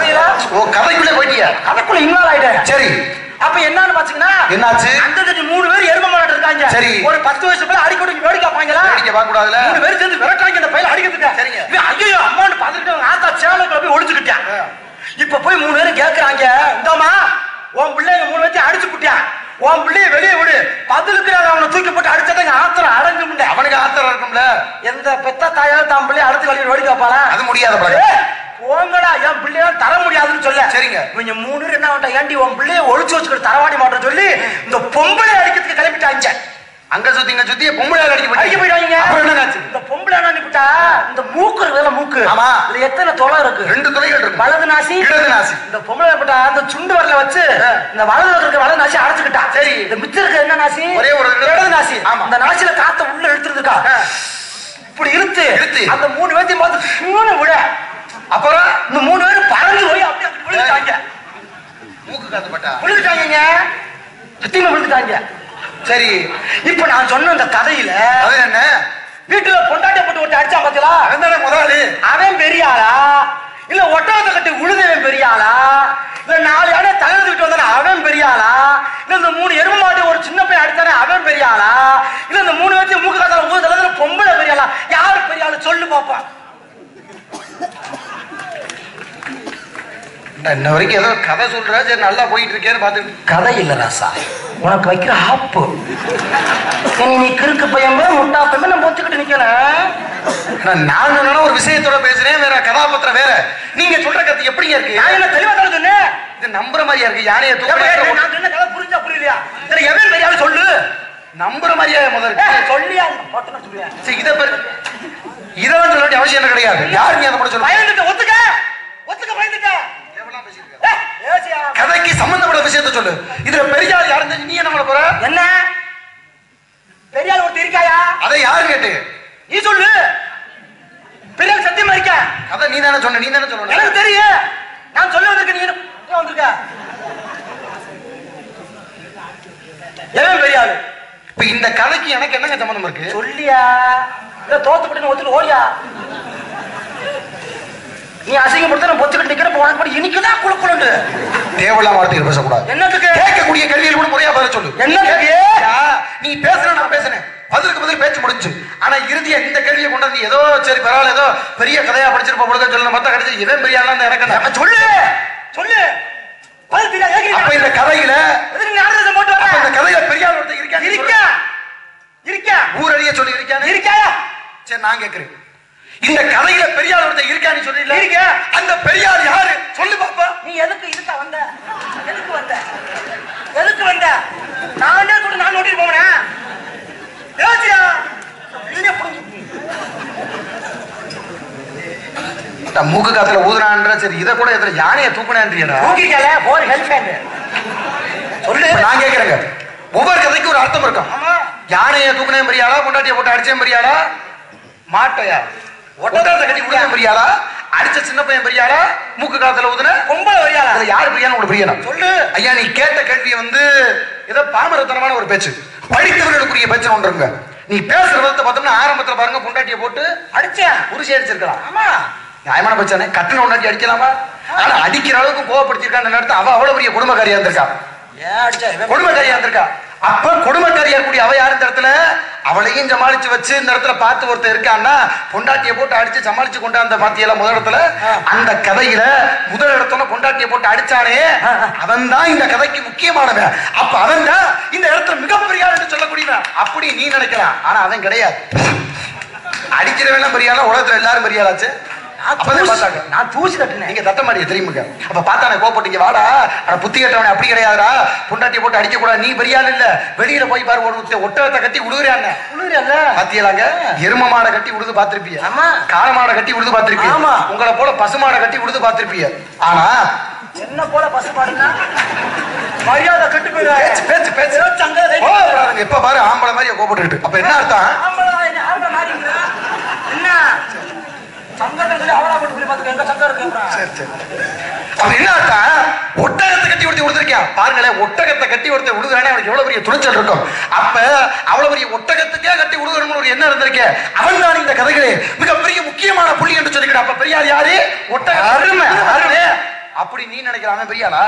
ஓ கதைக்குள்ளே போயிட்டியா கதைக்குள்ள இன்வால்வ் ஆயிட்டேன் சரி அப்ப என்னன்னு பாத்தீங்கன்னா என்னாச்சு? அந்த தட்டி மூணு பேர் எரும மாடு இருக்காங்க சரி. ஒரு பத்து வயசு பேர் அடிக்கடி வேடிக்கை பார்ப்பாங்களா வேடிக்கை பார்க்க கூடாதுல மூணு பேர் சேர்ந்து விரட்டாங்க இந்த பையல அடிக்கிறதுக்கு சரிங்க. இவன் ஐயோ அம்மான்னு பார்த்துட்டு அவங்க ஆத்தா சேலக்குள்ள போய் ஒளிச்சுக்கிட்டான் ஆ. இப்ப போய் மூணு பேரும் கேக்குறாங்க இந்தாமா உன் பிள்ளைங்க மூணு பேர்த்தையும் அடிச்சு புட்டியான் உன் பிள்ளைய வெளியே விடு பதிலுக்கு நாங்க அவனை தூக்கி போட்டு அடிச்சதாங்க ஆத்திரம் அடங்கு முடியல அவனுக்கு ஆத்திரம் இருக்கும்ல எந்த பெத்த தாயால தான் பிள்ளைய அடுத்து கழிவு வேடிக்கை பார்ப்பாளா அது முடியாத பழக்கம் ஏய், போங்கடா என் பிள்ளைய தர முடியாதுன்னு சொல்ல சரிங்க. இவங்க மூணு பேர் என்ன பண்ணிட்டா ஏண்டி உன் பிள்ளைய ஒளிச்சு வச்சுக்கிட்டு தரவாடி மாட்டேன்னு சொல்லி இந்த பொம்பளை அடிக்கிறதுக்கு கிளம்பிட்டாங்க அங்க சுத்தி இங்க சுத்தி பொம்பளை அடிக்க அடிக்க போயிட்டாங்க அப்புறம் என்னங்க இந்த பொம்பளை என்ன பண்ணிவிட்டா இந்த மூக்கு இருக்குல்ல மூக்கு ஆமா. இதுல எத்தனை தொலை இருக்கு ரெண்டு துளைகள் இருக்கு வலது நாசி இடது நாசி. இந்த பொம்பளை என்ன பண்ணிட்டா அந்த சுண்டு வரல வச்சு ஆ. இந்த வலது இருக்க வலது நாசி அடைச்சுக்கிட்டா சரி. இந்த மிச்சம் இருக்க என்ன நாசி ஒரே ஒரு இடது- இடது நாசி ஆமா. இந்த நாசில காத்த உள்ள இழுத்துருக்கா ஆ. இப்படி இழுத்து இழுத்து. அந்த மூணு பேர்த்தையும் பார்த்து சும்மா விட அப்புறம் இந்த மூணு பேரும் பறந்து போய் அப்படியே அப்படி விழுந்துட்டாங்க மூக்கு காத்து பட்டா விழுந்துட்டாங்க சத்தியமா விழுந்துட்டாங்க சரி இப்ப நான் சொன்ன அந்த கதையில அது என்ன வீட்டுல பொண்டாட்டிய போட்டு ஒருத்தன் அடிச்சான் பாத்தீங்களா அவன் தானே முதலாளி அவன் பெரிய ஆளா இல்ல ஒட்டகத்தை கட்டி உழுதவன் பெரிய ஆளா இல்ல நாலு யானை தகர்த்துக்கிட்டு வந்தானே அவன் பெரிய ஆளா இல்ல இந்த மூணு எரும மாட்டு ஒரு சின்ன பையன் அடித்தானே அவன் பெரிய ஆளா இல்ல இந்த மூணு பேர்த்தையும் மூக்கு காத்தால ஊதுல பொம்பளை பெரிய ஆளா யாரு பெரிய ஆளு சொல்லு பாப்பா நான் இன்ன வரைக்கும் ஏதோ கதை சொல்ற சரி நல்லா போயிட்டு இருக்கேன்னு பாத்துட்டு கதை இல்ல ராசா உனக்கு வைக்கிற ஆப்பு நீ நீ கிறுக்கு பையன் போய் முட்டா பையன் நான் பொத்துக்கிட்டு நிக்கிறேன் நான் நான் என்னன்னா ஒரு விஷயத்தோட பேசுறேன் வேற கதாபாத்திரம் வேற நீங்க சொல்ற கதை எப்படிங்க இருக்கு நான் என்ன தெளிவா தானே சொன்னேன் இது நம்புற மாதிரியா இருக்கு யானையை ஏப்பா, தூக்க நான் சொன்ன கதை புரிஞ்சா புரியலையா சரி எவன் பெரிய ஆளு சொல்லு நம்புற மாதிரியா முதல்ல ஏய், இருக்கு சொல்லியா போட்டுன்னு சொல்லுவேன் சரி இதை பெரு இதெல்லாம் சொல்ல வேண்டிய அவசியம் எனக்கு கிடையாது யார் நீ அதை கூட சொல்ல பயந்துட்ட ஒத்துக்க ஒத்துக்க பயந்துட்ட எவ்வளவு பேசியிருக்க? ஏய், ஏசியா. கதைக்கு சம்பந்தப்பட்ட விஷயத்த சொல்லு இதுல பெரிய ஆள் யாரு தெரிஞ்சு நீ என்ன பண்ண போற என்ன பெரிய ஆள் ஒருத்தர் இருக்காயா அதை யாரு கேட்டு நீ சொல்லு பெரிய ஆள் சத்தியமா இருக்க கதை நீ தானே சொன்ன நீ தானே சொல்லணும் எனக்கு தெரியும் நான் சொல்ல வந்திருக்க நீ என்ன ஏன் வந்திருக்க எவன் பெரிய ஆளு இப்ப இந்த கதைக்கு எனக்கு என்னங்க சம்பந்தம் இருக்கு சொல்லியா இல்ல தோத்து போட்டு ஒத்துட்டு ஓடியா நீ அசிங்கப்படுத்த நான் பொத்துக்கிட்டு நிக்கிற உனக்கு மட்டும் இனிக்குதான் குழுக்குழுண்டு தேவையில்லாம வார்த்தைகள் பேசக்கூடாது என்னத்துக்கு கேட்கக்கூடிய கேள்விகள் கூட முறையா பதில் சொல்லு என்னத்துக்கு? யா, நீ பேசுற நான் பேசுனேன் பதிலுக்கு பதில் பேச்சு முடிஞ்சு ஆனா இறுதியா இந்த கேள்வியை கொண்டு வந்து ஏதோ சரி பரவாயில்ல ஏதோ பெரிய கதையா படிச்சிருப்ப பொழுது சொல்லணும் மத்த கிடைச்சு இவன் பெரிய ஆளா எனக்கு என்ன? அப்ப சொல்லு சொல்லு பதில் தெரியாது அப்ப கேக்குறீங்க இந்த கதையில எதுக்கு நீ ஆடுறத போட்டு அப்ப இந்த வர கதையில பெரிய ஆள் ஒருத்தன் இருக்கான் இருக்க இருக்க ஊரடிய சொல்லி இருக்கானே இருக்காயா சரி நான் கேக்குறேன் இந்த கதையில பெரிய ஆள் ஒருத்தன் இருக்கான்னு சொல்லி இருக்க. அந்த பெரிய ஆள் யாரு சொல்லு பாப்பா நீ எதுக்கு இருக்க வந்த எதுக்கு வந்த எதுக்கு வந்த நானே கூட நான் ஓட்டிட்டு போனேன் யோசியா இல்லையா புரிஞ்சு இந்த மூக்கு காத்துல ஊதுறான்ற சரி இதை கூட எதிர யானையை தூக்குனான்றியடா தூக்கிக்கல போர் ஹெல்ப் ஹேண்ட் சொல்லு இப்ப நான் கேக்குறேங்க ஒவ்வொரு கதைக்கும் ஒரு அர்த்தம் இருக்கும் ஆமா யானையை தூக்குனே பெரியாளா பொண்டாட்டியை போட்டு அடிச்சேன் பெரியாளா மாட்டையா ஒட்டகத்தை கட்டி விடுதேன் பெரியாளா அடிச்ச சின்ன பையன் பெரியாளா மூக்கு காத்துல ஊதுன பொம்பளை வரியாளா அதுல யாரு பெரியானு உங்களுக்கு பிரியனா சொல்லு ஐயா நீ கேட்ட கேள்வி வந்து ஏதோ பாமரத்தனமான ஒரு பேச்சு படித்தவர்களுக்குரிய பேச்சு ஒன்று இருக்குங்க நீ பேசுற விதத்தை பார்த்தோம்னா ஆரம்பத்துல பாருங்க பொண்டாட்டியை போட்டு அடிச்சேன் புருஷி அடிச்சிருக்கலாம் ஆமா நியாயமான பிரச்சனை கட்டின பொண்டாட்டி அடிக்கலாமா ஆனா அடிக்கிற அளவுக்கு கோவப்படுத்திருக்கா அந்த நேரத்தை அவ அவ்வளவு பெரிய குடும்பக்காரியா இருந்திருக்கா ஏன் அடிச்ச கொடுமைக்காரியா இருந்திருக்கா அப்ப கொடுமைக்காரியா இருக்கக்கூடிய அவ யார் இந்த இடத்துல அவளையும் சமாளிச்சு வச்சு இந்த இடத்துல பார்த்து ஒருத்தர் இருக்கான்னா பொண்டாட்டியை போட்டு அடிச்சு சமாளிச்சு கொண்டாந்த பாத்தியல முதல் இடத்துல அந்த கதையில முதல் இடத்துல பொண்டாட்டியை போட்டு அடிச்சானே அவன் தான் இந்த கதைக்கு முக்கியமானவன் அப்ப அவன் தான் இந்த இடத்துல மிகப்பெரிய ஆள் என்று சொல்லக்கூடியவன் அப்படி நீ நினைக்கலாம் ஆனா அவன் கிடையாது அடிக்கிறவன் பெரிய ஆளா உலகத்துல எல்லாரும் பெரிய ஆளாச்சு அப்பதான் பார்த்தாங்க நான் தூசி கட்டினேன் நீங்க தட்ட மாட்டிய தெரியுமுங்க அப்ப பார்த்தானே கோபப்பட்டீங்க வாடா ஆனா புத்தி கட்டவனே அப்படி கிடையாதுடா பொண்டாட்டியை போட்டு அடிக்க கூடாது நீ பெரிய ஆள் இல்ல வெளியில போய் பாரு ஒரு ஒத்த- ஒட்டகத்தை கட்டி விடுகிறாங்க குளிரல்ல பாத்தியலாங்க எரும மாடை கட்டி விடுது பாத்திருப்பீங்க ஆமா. காளை மாடை கட்டி விடுது பாத்திருப்பீங்க ஆமா. உங்களை போல பசு மாடை கட்டி விடுது பாத்திருப்பீங்க ஆனா என்ன போல பசுபாடுன்னா மரியாதை கட்டு போயிடுவாரு பேச்சு பேச்சு பேச்சு பேச்சு அங்க இருக்கு. கோவப்படாதீங்க. எப்ப பாரு ஆம்பளை மாதிரி கோபப்பட்டுக்கிட்டு அப்ப என்ன அர்த்தம் ஆம்பளை என்ன ஆம்பளை மாறிங்களா? என்ன சங்கத்தை சொல்லி அவளா போட்டு சொல்லி பார்த்துக்க எங்க சங்கம் இருக்கு அப்புறம். சரி, சரி. அப்ப என்ன அர்த்தம் ஒட்டகத்தை கட்டி ஒருத்தி கொடுத்துருக்கியா பாருங்களேன் ஒட்டகத்தை கட்டி ஒருத்தர் விடுகிறானே அவனுக்கு எவ்வளவு பெரிய துணிச்சல் இருக்கும் அப்ப அவ்வளவு பெரிய ஒட்டகத்துக்கே கட்டி விடுகிறோம்னு ஒரு எண்ணம் இருந்திருக்கே அவன் தான் இந்த கதைகளே மிகப்பெரிய முக்கியமான புள்ளி என்று சொல்லிக்கிட்டு அப்ப பெரியார் யாரு ஒட்டக அருமை அருமை அப்படி நீ நினைக்கிற அவன் பெரியாளா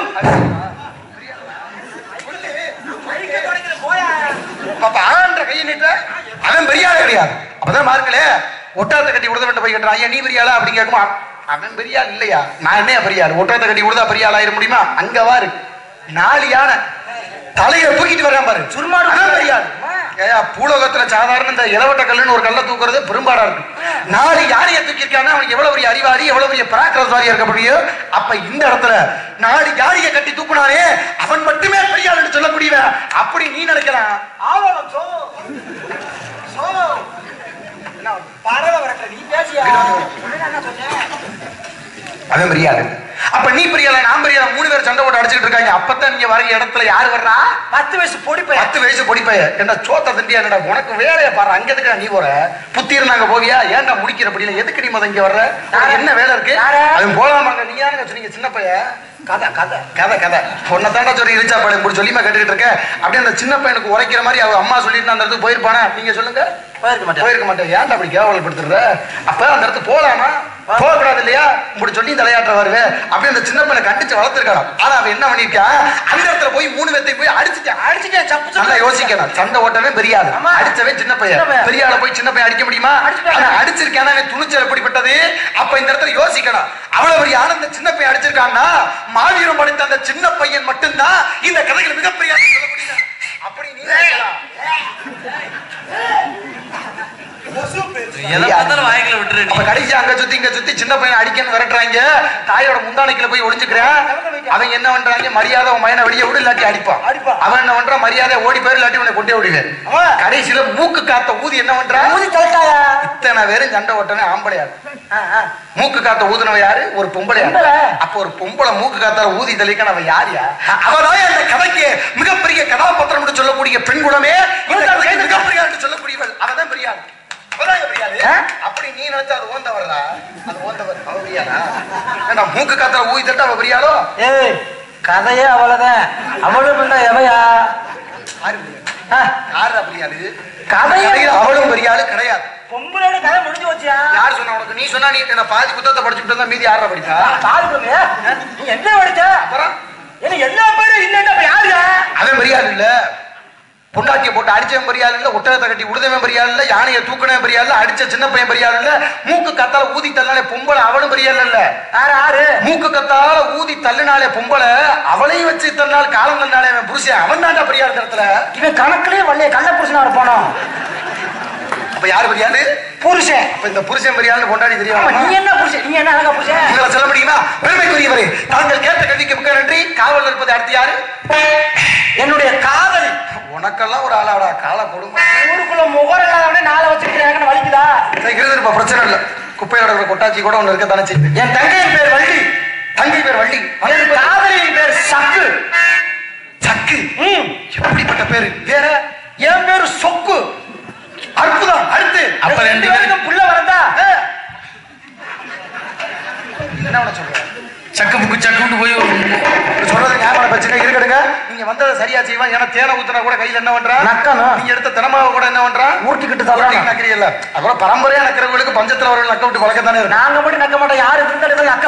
அப்ப ஆன்ற கையை நீட்ட அவன் பெரியாளே கிடையாது அப்பதான் மார்க்கலே ஒட்டாத்த கட்டி உடுத வேண்ட போய் கேட்டான் ஐயா நீ பெரியாளா அப்படி கேட்குமா அவன் பெரியாள் இல்லையா நான் என்ன பெரியாள் ஒட்டாத்த கட்டி உடுதா பெரியாள் ஆயிர முடியுமா அங்க வாரு நாலு யானை தலையை தூக்கிட்டு வர்றான் பாரு சுருமாடு அதான் பெரியாள் ஏயா பூலோகத்துல சாதாரண இந்த இளவட்ட கல்லுன்னு ஒரு கல்லை தூக்குறது பெரும்பாடா இருக்கு நாலு யானையை தூக்கியிருக்கானா அவனுக்கு எவ்வளவு பெரிய அறிவாளி எவ்வளவு பெரிய பராக்கிரமசாலியா இருக்க முடியும் அப்ப இந்த இடத்துல நாலு யானையை கட்டி தூக்குனானே அவன் மட்டுமே பெரியாள்னு சொல்லக்கூடியவன் அப்படி நீ நினைக்கலாம் ஆவலம் சோ சோ பறவை வரட்ட நீ பேசியா என்ன சொன்னேன் அவன் பெரியாள் அப்ப நீ பெரியாள நான் பெரியாள மூணு பேர் சண்டை போட்டு அடிச்சுட்டு இருக்காங்க அப்பதான் நீங்க வர இடத்துல யாரு வர்றா பத்து வயசு பொடி பையன் பத்து வயசு பொடிப்பைய என்ன சோத்த திண்டியா என்னடா உனக்கு வேலையை பாரு அங்க எதுக்கு நீ போற புத்தி இருந்தாங்க போவியா ஏன்டா முடிக்கிற படியில எதுக்கு நீ முத இங்க வர்ற உனக்கு என்ன வேலை இருக்கு யாரு? அவன் போலாமாங்க நீ யாருங்க சொன்னீங்க சின்ன பையன் கதை கதை கதை கதை பொண்ணை தாண்டா சொல்லி இழிச்சா படம் இப்படி சொல்லிமா கேட்டுக்கிட்டு இருக்க அப்படியே அந்த சின்ன பையனுக்கு உரைக்கிற மாதிரி அவ அம்மா சொல்லிட்டு அந்த இடத்துக்கு போயிருப்பானா நீங்க சொல்லுங்க போயிருக்க மாட்டேன் போயிருக்க மாட்டேன் ஏன்டா அப்படி கேவலப்படுத்துற அப்ப அந்த இடத்துக்கு போலாமா போக கூடாது இல்லையா இப்படி சொல்லி தலையாட்ட வருவே அப்படி அந்த சின்ன பையனை கண்டிச்சு வளர்த்துருக்கான் ஆனா அவன் என்ன பண்ணிருக்கான் அந்த இடத்துல போய் மூணு பேர்த்தை போய் அடிச்சுட்டான் அடிச்சுட்டேன் சப்பு நல்லா யோசிக்கணும் சண்டை ஓட்டவே பெரியாது ஆமா. அடிச்சவன் சின்ன பையன் சின்ன பையன். பெரிய ஆளை போய் சின்ன பையன் அடிக்க முடியுமா அடிச்சுட்டான். ஆனா அடிச்சிருக்கான அவன் துணிச்சல் எப்படிப்பட்டது அப்ப இந்த இடத்துல யோசிக்கணும் அவ்வளவு பெரிய ஆனந்த சின்ன பையன் அடிச்சிருக்கான்னா மாவீரம் படைத்த அந்த சின்ன பையன் மட்டும்தான் இந்த கதைகள் மிகப்பெரிய ஆளு சொல்ல முடியும் அப்படி நீ நினைக்கலாம். எதை பார்த்தாலும் வாய்க்குள்ள விட்டுரு நீ அப்ப கடைசி அங்க சுத்தி இங்க சுத்தி சின்ன பையனை அடிக்கன்னு விரட்டுறாங்க தாயோட முந்தானைக்குள்ள போய் ஒளிஞ்சுக்கிறேன் அவன் என்ன பண்றாங்க மரியாதை உன் மயனை வெளியே விடு இல்லாட்டி அடிப்பான் அடிப்பான். அவன் என்ன பண்றான் மரியாதை ஓடி போயிரு இல்லாட்டி உன்னை கொண்டே விடுவேன் அவன். கடைசியில மூக்கு காத்த ஊதி என்ன பண்றான் ஊதி தள்ளிட்டாயா இத்தனை பேரும் சண்டை ஓட்டனே ஆம்பளையா ஆ, ஆ. மூக்கு காத்த ஊதுனவ யாரு ஒரு பொம்பளையா பொம்பளை. அப்ப ஒரு பொம்பளை மூக்கு காத்தால ஊதி தெளிக்க அவ யாரியா அவதான் அந்த கதைக்கு மிகப்பெரிய கதாபாத்திரம் என்று சொல்லக்கூடிய பெண் குணமே இந்த கதைக்கு மிகப்பெரிய ஆள் என்று சொல்லக்கூடியவள் அவதான் பெரிய ஆள் அவதான் பெரிய ஆளு. ஆ? அப்படி நீ நினைச்சா அது ஓந்தவர்தா அது ஓந்தவர் அவ பெரியாளா ஏன்னா மூக்கு காத்தால ஊதி தட்ட அவ பெரியாளோ ஏய் கதையே அவ்வளவுதான் அவளும் இல்ல எவையா யாரு பெரிய ஆளு? ஆ, யாரு பெரிய ஆளு கதையே- கதையில அவளும் பெரிய ஆளு கிடையாது பொம்பளையோட கதை முடிஞ்சு வச்சியா யார் சொன்னா உனக்கு நீ சொன்னா நீ என்ன பாதி புத்தகத்தை படிச்சுட்டு இருந்தா மீதி யாரா படிப்பா கால் பண்ணுங்க நீ என்ன படிச்ச அப்புறம் என்ன எல்லா பேரும் இல்லைன்னா அப்ப யாருயா அவன் பெரிய ஆள் இல்ல பொண்டாட்டியை போட்டு அடிச்சவன் பெரிய ஆள் இல்ல ஒட்டகத்தை கட்டி உடுதவன் பெரிய ஆள் இல்ல யானையை தூக்கினவன் பெரிய ஆள் இல்ல அடிச்ச சின்ன பையன் பெரிய ஆள் இல்ல மூக்கு கத்தால ஊதி தள்ளினாலே பொம்பளை அவனும் பெரிய ஆள் இல்ல யாரு யாரு மூக்கு கத்தால ஊதி தள்ளினாலே பொம்பளை அவளையும் வச்சு தள்ளினால காலம் தள்ளினாலே அவன் புருஷன் அவன் தாண்டா பெரிய ஆள் இந்த இடத்துல இவன் கணக்குலயே வள்ளைய கள்ள புருஷனா இருப்பானோ அப்ப யாரு பெரிய ஆளு புருஷன் அப்ப இந்த புருஷன் பெரிய ஆளு பொண்டாடி ஆமா, தெரியும் நீ என்ன புருஷன் நீ என்ன அழகா புருஷன் உங்களை சொல்ல முடியுமா பெருமைக்குரியவரே தாங்கள் கேட்ட கல்விக்கு மிக்க நன்றி காவல் இருப்பது அடுத்து யாரு என்னுடைய காதல் உனக்கெல்லாம் ஒரு ஆளாடா கால கொடுமை ஊருக்குள்ள முகர் இல்லாதவனே நாளை வச்சுக்கிறேன் வலிக்குதா சரி, இருந்துருப்பா பிரச்சனை இல்ல குப்பையோட இருக்கிற கொட்டாச்சி கூட ஒண்ணு இருக்க தானே செய்யுது என் தங்கையின் பேர் வள்ளி தங்கை பேர் வள்ளி என் காதலியின் பேர் சக்கு சக்கு ம். எப்படிப்பட்ட பேரு வேற என் பேர் சொக்கு அற்புதம் அடுத்து அப்ப ரெண்டு பேருக்கும் புள்ள வரதா ஏ. என்ன பண்ண சொல்ற சக்கு புக்கு சக்குன்னு போய் ஒரு சொல்றது ஞாபகம் பிரச்சனை இருக்கடுங்க நீங்க வந்ததை சரியா செய்வான் ஏன்னா தேனை ஊத்துனா கூட கையில என்ன பண்றா நக்கணும். நீங்க எடுத்த தினமாவை கூட என்ன பண்றா ஊட்டிக்கிட்டு தர்றாங்க. நக்கிறீல்ல அப்புறம் பரம்பரையா நக்கிறவங்களுக்கு பஞ்சத்துல வரவங்க நக்க விட்டு பழக்கம் தானே இருக்கு நாங்க மட்டும் நக்க மாட்டோம் யாரு இருந்தாலும் நக்க